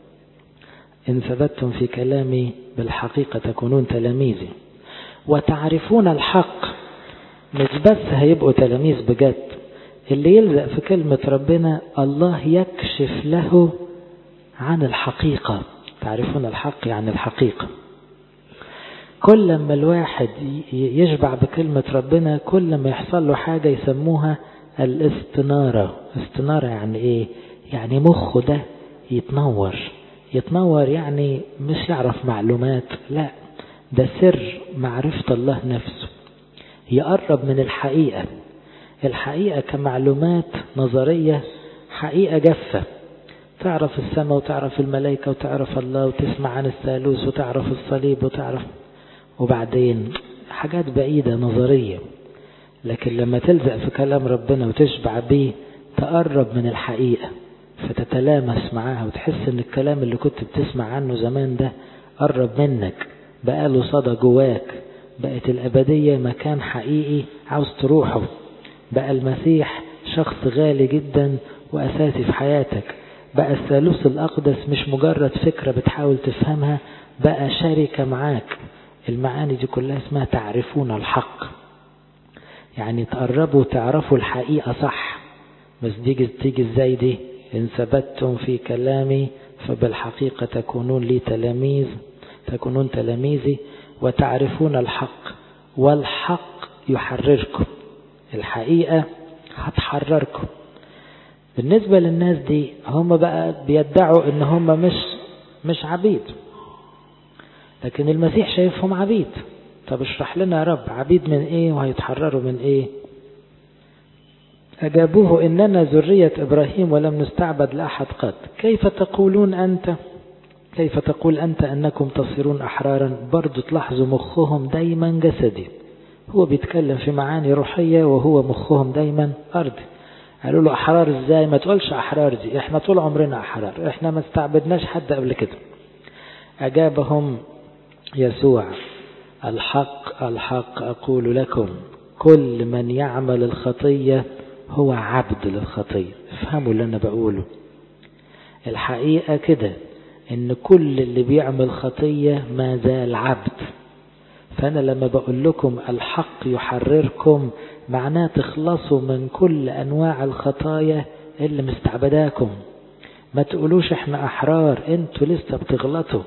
إن ثبتتم في كلامي بالحقيقة تكونون تلاميذي وتعرفون الحق مش بس هيبقوا تلاميذ بجد اللي يلزق في كلمة ربنا الله يكشف له عن الحقيقة تعرفون الحق عن الحقيقة كل ما الواحد يشبع بكلمة ربنا كل ما يحصل له حاجة يسموها الاستنارة استنارة يعني ايه يعني مخه ده يتنور يتنور يعني مش يعرف معلومات لا ده سر معرفة الله نفسه يقرب من الحقيقة الحقيقة كمعلومات نظرية حقيقة جافة تعرف السماء وتعرف الملائكة وتعرف الله وتسمع عن الثالوث وتعرف الصليب وتعرف وبعدين حاجات بعيدة نظرية لكن لما تلزق في كلام ربنا وتشبع بيه تقرب من الحقيقة فتتلامس معاها وتحس ان الكلام اللي كنت بتسمع عنه زمان ده قرب منك بقى له صدى جواك بقت الأبدية مكان حقيقي عاوز تروحه بقى المسيح شخص غالي جدا وأساسي في حياتك بقى الثالوث الأقدس مش مجرد فكرة بتحاول تفهمها بقى شركة معاك المعاني دي كلها اسمها تعرفون الحق يعني تقربوا تعرفوا الحقيقة صح بس دي تيجي ازاي دي إن ثبتتم في كلامي فبالحقيقة تكونون لي تلاميذ تكونون تلاميذي وتعرفون الحق والحق يحرركم الحقيقة هتحرركم بالنسبة للناس دي هم بقى بيدعوا ان هم مش مش عبيد لكن المسيح شايفهم عبيد طب اشرح لنا يا رب عبيد من ايه وهيتحرروا من ايه أجابوه إننا ذرية إبراهيم ولم نستعبد لأحد قط كيف تقولون أنت كيف تقول أنت أنكم تصيرون أحرارا برضو تلاحظوا مخهم دايما جسدي هو بيتكلم في معاني روحية وهو مخهم دايما أرضي قالوا له أحرار إزاي ما تقولش أحرار دي إحنا طول عمرنا أحرار إحنا ما استعبدناش حد قبل كده أجابهم يسوع الحق الحق أقول لكم كل من يعمل الخطية هو عبد للخطية افهموا اللي أنا بقوله الحقيقة كده ان كل اللي بيعمل خطية ما زال عبد فأنا لما بقول لكم الحق يحرركم معناه تخلصوا من كل أنواع الخطايا اللي مستعبداكم ما تقولوش احنا أحرار انتوا لسه بتغلطوا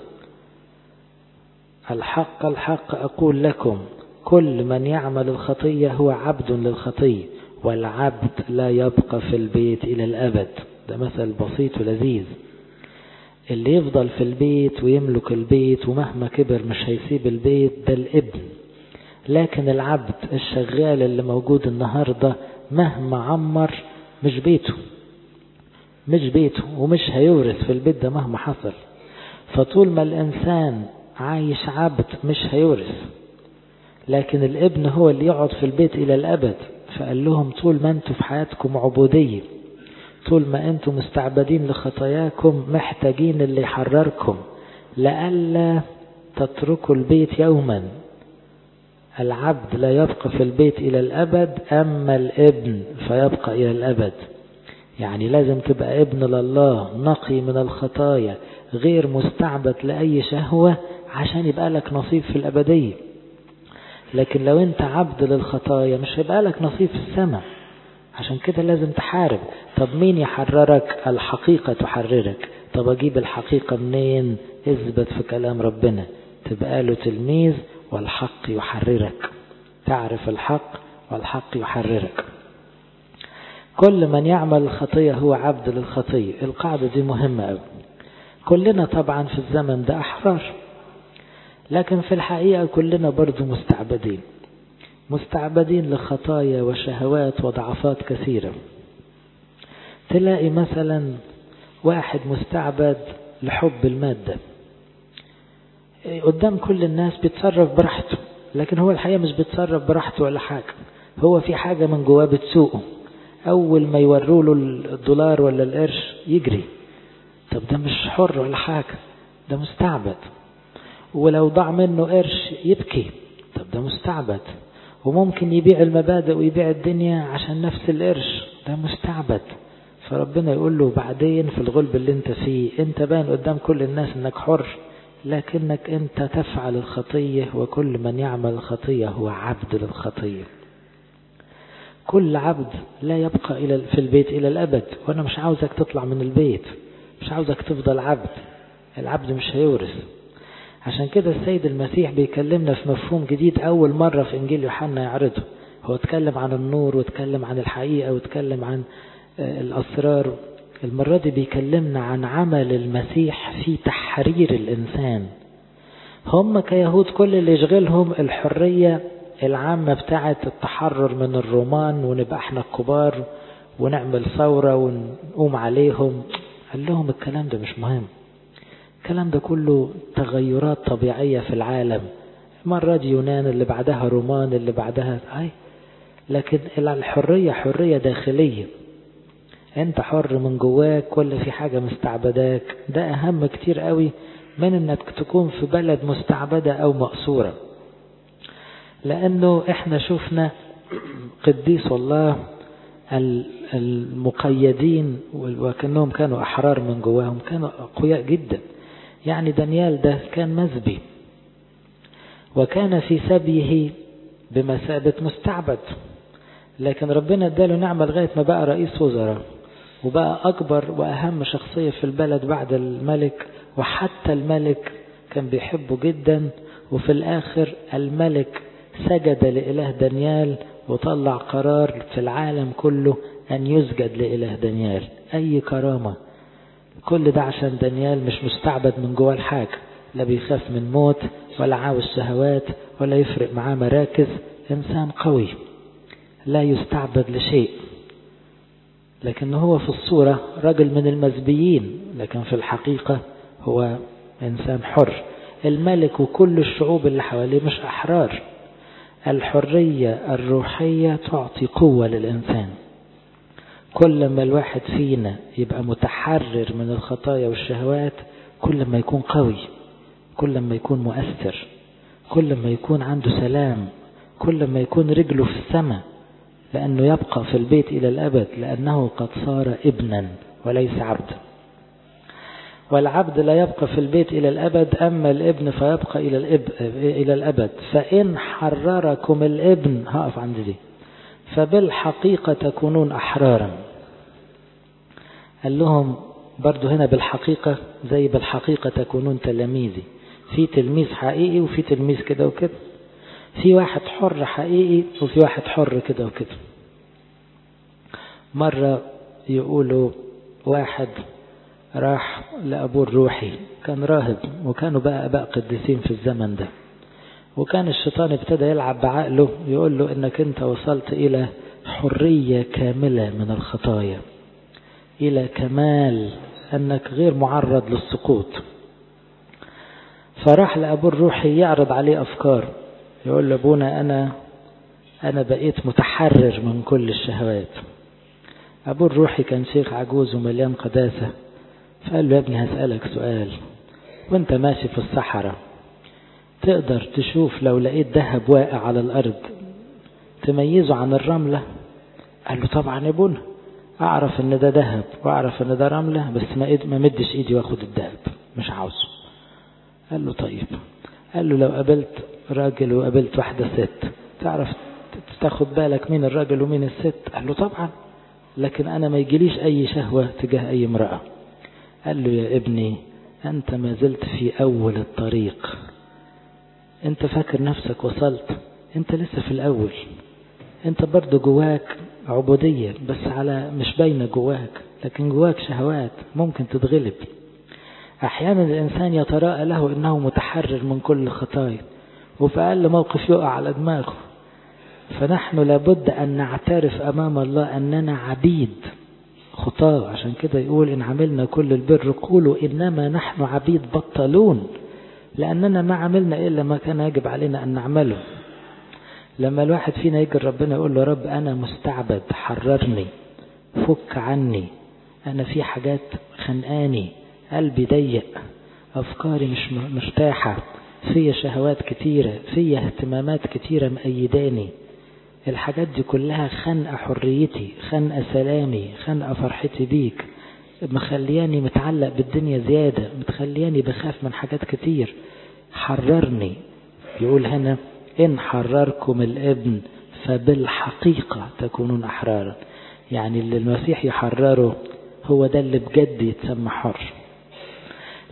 الحق الحق أقول لكم كل من يعمل الخطية هو عبد للخطية والعبد لا يبقى في البيت إلى الأبد ده مثل بسيط ولذيذ اللي يفضل في البيت ويملك البيت ومهما كبر مش هيسيب البيت ده الابن لكن العبد الشغال اللي موجود النهاردة مهما عمر مش بيته مش بيته ومش هيورث في البيت ده مهما حصل فطول ما الإنسان عايش عبد مش هيورث لكن الابن هو اللي يقعد في البيت إلى الأبد فقال لهم طول ما انتوا في حياتكم عبودية طول ما انتم مستعبدين لخطاياكم محتاجين اللي يحرركم لئلا تتركوا البيت يوما العبد لا يبقى في البيت إلى الأبد أما الابن فيبقى إلى الأبد يعني لازم تبقى ابن لله نقي من الخطايا غير مستعبد لأي شهوة عشان يبقى لك نصيب في الأبدية لكن لو انت عبد للخطايا مش هيبقى لك نصيب في السماء عشان كده لازم تحارب طب مين يحررك الحقيقة تحررك طب اجيب الحقيقة منين اثبت في كلام ربنا تبقى له تلميذ والحق يحررك تعرف الحق والحق يحررك كل من يعمل الخطية هو عبد للخطية القاعدة دي مهمة أوي كلنا طبعا في الزمن ده أحرار لكن في الحقيقة كلنا برضو مستعبدين مستعبدين لخطايا وشهوات وضعفات كثيرة تلاقي مثلا واحد مستعبد لحب المادة قدام كل الناس بيتصرف براحته لكن هو الحقيقة مش بيتصرف براحته ولا حاجة هو في حاجة من جواه بتسوقه أول ما يوروا له الدولار ولا القرش يجري طب ده مش حر ولا حاجة ده مستعبد ولو ضاع منه قرش يبكي طب ده مستعبد وممكن يبيع المبادئ ويبيع الدنيا عشان نفس القرش ده مستعبد فربنا يقول له بعدين في الغلب اللي انت فيه انت باين قدام كل الناس انك حر لكنك انت تفعل الخطية وكل من يعمل الخطية هو عبد للخطية كل عبد لا يبقى إلى في البيت إلى الأبد وأنا مش عاوزك تطلع من البيت مش عاوزك تفضل عبد العبد مش هيورث عشان كده السيد المسيح بيكلمنا في مفهوم جديد أول مرة في إنجيل يوحنا يعرضه هو اتكلم عن النور واتكلم عن الحقيقة واتكلم عن الأسرار المرة دي بيكلمنا عن عمل المسيح في تحرير الإنسان هم كيهود كل اللي يشغلهم الحرية العامة بتاعة التحرر من الرومان ونبقى احنا الكبار ونعمل ثورة ونقوم عليهم قال لهم الكلام ده مش مهم الكلام ده كله تغيرات طبيعية في العالم مرة دي يونان اللي بعدها رومان اللي بعدها اي لكن الحرية حرية داخلية انت حر من جواك ولا في حاجة مستعبداك ده اهم كتير قوي من انك تكون في بلد مستعبدة او مقصورة لانه احنا شفنا قديس الله المقيدين وكأنهم كانوا أحرار من جواهم كانوا أقوياء جدا يعني دانيال ده كان مزبي وكان في سبيه بمثابة مستعبد لكن ربنا اداله نعمة لغاية ما بقى رئيس وزراء وبقى أكبر وأهم شخصية في البلد بعد الملك وحتى الملك كان بيحبه جدا وفي الآخر الملك سجد لإله دانيال وطلع قرار في العالم كله أن يسجد لإله دانيال أي كرامة كل ده عشان دانيال مش مستعبد من جوه الحاجة لا بيخاف من موت ولا عاوز شهوات ولا يفرق معاه مراكز إنسان قوي لا يستعبد لشيء لكن هو في الصورة رجل من المزبيين لكن في الحقيقة هو إنسان حر الملك وكل الشعوب اللي حواليه مش أحرار الحرية الروحية تعطي قوة للإنسان كل ما الواحد فينا يبقى متحرر من الخطايا والشهوات كل ما يكون قوي كل ما يكون مؤثر كل ما يكون عنده سلام كل ما يكون رجله في السماء لأنه يبقى في البيت إلى الأبد لأنه قد صار ابنا وليس عبدا والعبد لا يبقى في البيت إلى الأبد أما الابن فيبقى إلى, الإب... إلى الأبد فإن حرركم الابن هقف عند دي فبالحقيقة تكونون أحرارا قال لهم برضو هنا بالحقيقة زي بالحقيقة تكونون تلاميذي في تلميذ حقيقي وفي تلميذ كده وكده في واحد حر حقيقي وفي واحد حر كده وكده مرة يقولوا واحد راح لأبوه الروحي كان راهب وكانوا بقى أباء قديسين في الزمن ده وكان الشيطان ابتدى يلعب بعقله يقول له انك انت وصلت الى حرية كاملة من الخطايا الى كمال انك غير معرض للسقوط فراح لأبوه الروحي يعرض عليه أفكار يقول لأبونا أنا أنا بقيت متحرر من كل الشهوات أبوه الروحي كان شيخ عجوز ومليان قداسة فقال له يا ابني هسألك سؤال وانت ماشي في الصحراء تقدر تشوف لو لقيت ذهب واقع على الأرض تميزه عن الرملة قال له طبعا يا ابونا أعرف إن ده ذهب وأعرف إن ده رملة بس ما ما مدش إيدي وآخد الذهب مش عاوزه قال له طيب قال له لو قابلت راجل وقابلت واحدة ست تعرف تاخد بالك مين الراجل ومين الست قال له طبعا لكن أنا ما يجيليش أي شهوة تجاه أي امرأة قال له يا ابني أنت ما زلت في أول الطريق أنت فاكر نفسك وصلت أنت لسه في الأول أنت برضو جواك عبودية بس على مش باينة جواك لكن جواك شهوات ممكن تتغلب أحيانا الإنسان يتراءى له أنه متحرر من كل خطايا وفي أقل موقف يقع على دماغه فنحن لابد أن نعترف أمام الله أننا عبيد خطاة عشان كده يقول إن عملنا كل البر قولوا إنما نحن عبيد بطلون لأننا ما عملنا إلا ما كان يجب علينا أن نعمله لما الواحد فينا يجي ربنا يقول له رب أنا مستعبد حررني فك عني أنا في حاجات خنقاني قلبي ضيق أفكاري مش مرتاحة في شهوات كتيرة في اهتمامات كتيرة مأيداني الحاجات دي كلها خنقة حريتي خنقة سلامي خنقة فرحتي بيك مخلياني متعلق بالدنيا زيادة متخلياني بخاف من حاجات كتير حررني يقول هنا إن حرركم الابن فبالحقيقة تكونون أحرارا يعني اللي المسيح يحرره هو ده اللي بجد يتسمى حر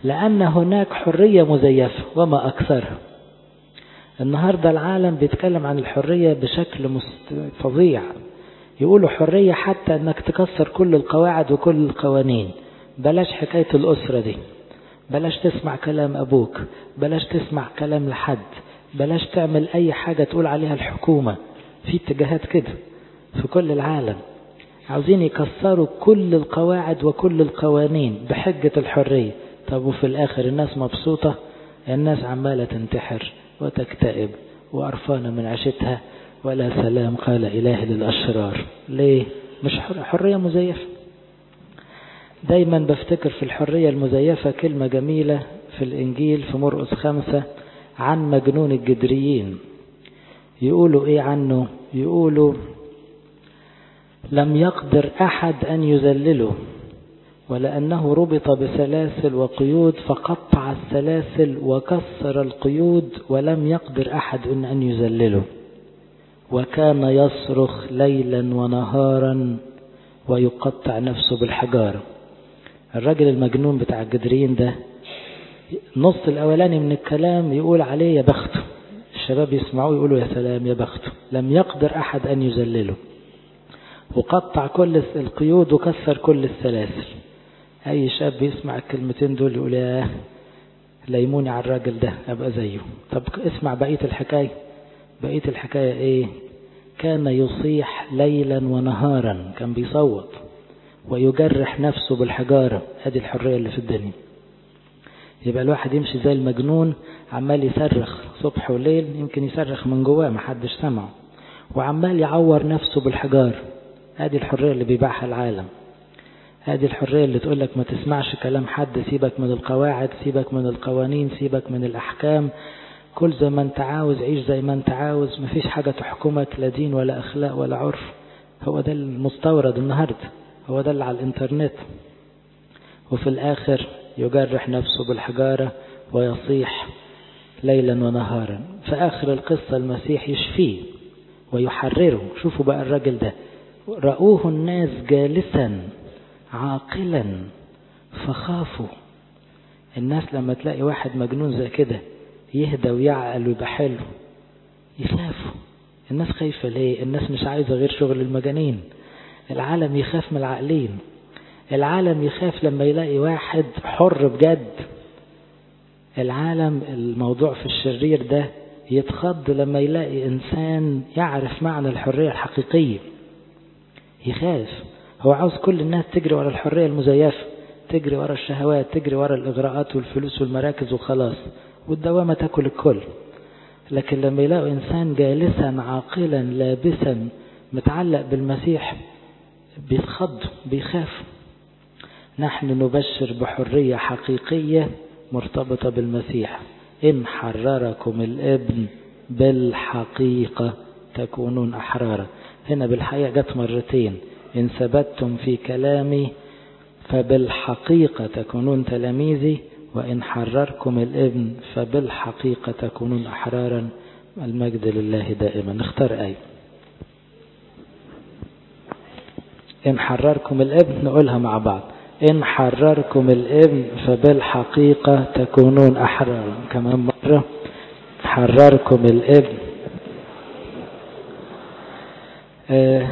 لأن هناك حرية مزيفة وما أكثرها النهاردة العالم بيتكلم عن الحرية بشكل فظيع يقولوا حرية حتى أنك تكسر كل القواعد وكل القوانين بلاش حكاية الأسرة دي بلاش تسمع كلام أبوك بلاش تسمع كلام لحد بلاش تعمل أي حاجة تقول عليها الحكومة في اتجاهات كده في كل العالم عاوزين يكسروا كل القواعد وكل القوانين بحجة الحرية طب وفي الآخر الناس مبسوطة الناس عمالة تنتحر وتكتئب وقرفانة من عشتها ولا سلام قال إله للأشرار ليه مش حرية مزيفة دايما بفتكر في الحرية المزيفة كلمة جميلة في الإنجيل في مرقس خمسة عن مجنون الجدريين يقولوا إيه عنه يقولوا لم يقدر أحد أن يذلله ولأنه ربط بسلاسل وقيود فقطع السلاسل وكسر القيود ولم يقدر أحد أن يذلله وكان يصرخ ليلا ونهارا ويقطع نفسه بالحجارة الراجل المجنون بتاع الجدرين ده نص الأولاني من الكلام يقول عليه يا بخته الشباب يسمعوه يقولوا يا سلام يا بخته لم يقدر أحد أن يذلله وقطع كل القيود وكسر كل السلاسل أي شاب يسمع الكلمتين دول يقول يا ليموني على الراجل ده أبقى زيه طب اسمع بقية الحكاية بقية الحكاية إيه كان يصيح ليلا ونهارا كان بيصوت ويجرح نفسه بالحجارة هذه الحرية اللي في الدنيا يبقى الواحد يمشي زي المجنون عمال يصرخ صبح وليل يمكن يصرخ من جواه محدش سمعه وعمال يعور نفسه بالحجار هذه الحرية اللي بيباعها العالم هذه الحرية اللي تقول لك ما تسمعش كلام حد سيبك من القواعد سيبك من القوانين سيبك من الأحكام كل زي ما انت عاوز عيش زي ما انت عاوز مفيش حاجة تحكمك لا دين ولا أخلاق ولا عرف هو ده المستورد النهاردة هو ده اللي على الانترنت وفي الآخر يجرح نفسه بالحجارة ويصيح ليلا ونهارا في آخر القصة المسيح يشفيه ويحرره شوفوا بقى الراجل ده رأوه الناس جالسا عاقلا فخافوا الناس لما تلاقي واحد مجنون زي كده يهدى ويعقل ويبقى حلو يخافوا الناس خايفة ليه الناس مش عايزة غير شغل المجانين العالم يخاف من العقلين العالم يخاف لما يلاقي واحد حر بجد العالم الموضوع في الشرير ده يتخض لما يلاقي إنسان يعرف معنى الحرية الحقيقية يخاف هو عاوز كل الناس تجري ورا الحرية المزيفة تجري ورا الشهوات تجري ورا الإغراءات والفلوس والمراكز وخلاص والدوامة تاكل الكل لكن لما يلاقوا إنسان جالسا عاقلا لابسا متعلق بالمسيح بيتخضوا بيخافوا نحن نبشر بحرية حقيقية مرتبطة بالمسيح إن حرركم الابن بالحقيقة تكونون أحرارا هنا بالحقيقة جت مرتين إن ثبتتم في كلامي فبالحقيقة تكونون تلاميذي وإن حرركم الابن فبالحقيقة تكونون أحرارا المجد لله دائما نختار آية إن حرركم الابن نقولها مع بعض إن حرركم الابن فبالحقيقة تكونون أحرارا كمان مرة حرركم الابن آه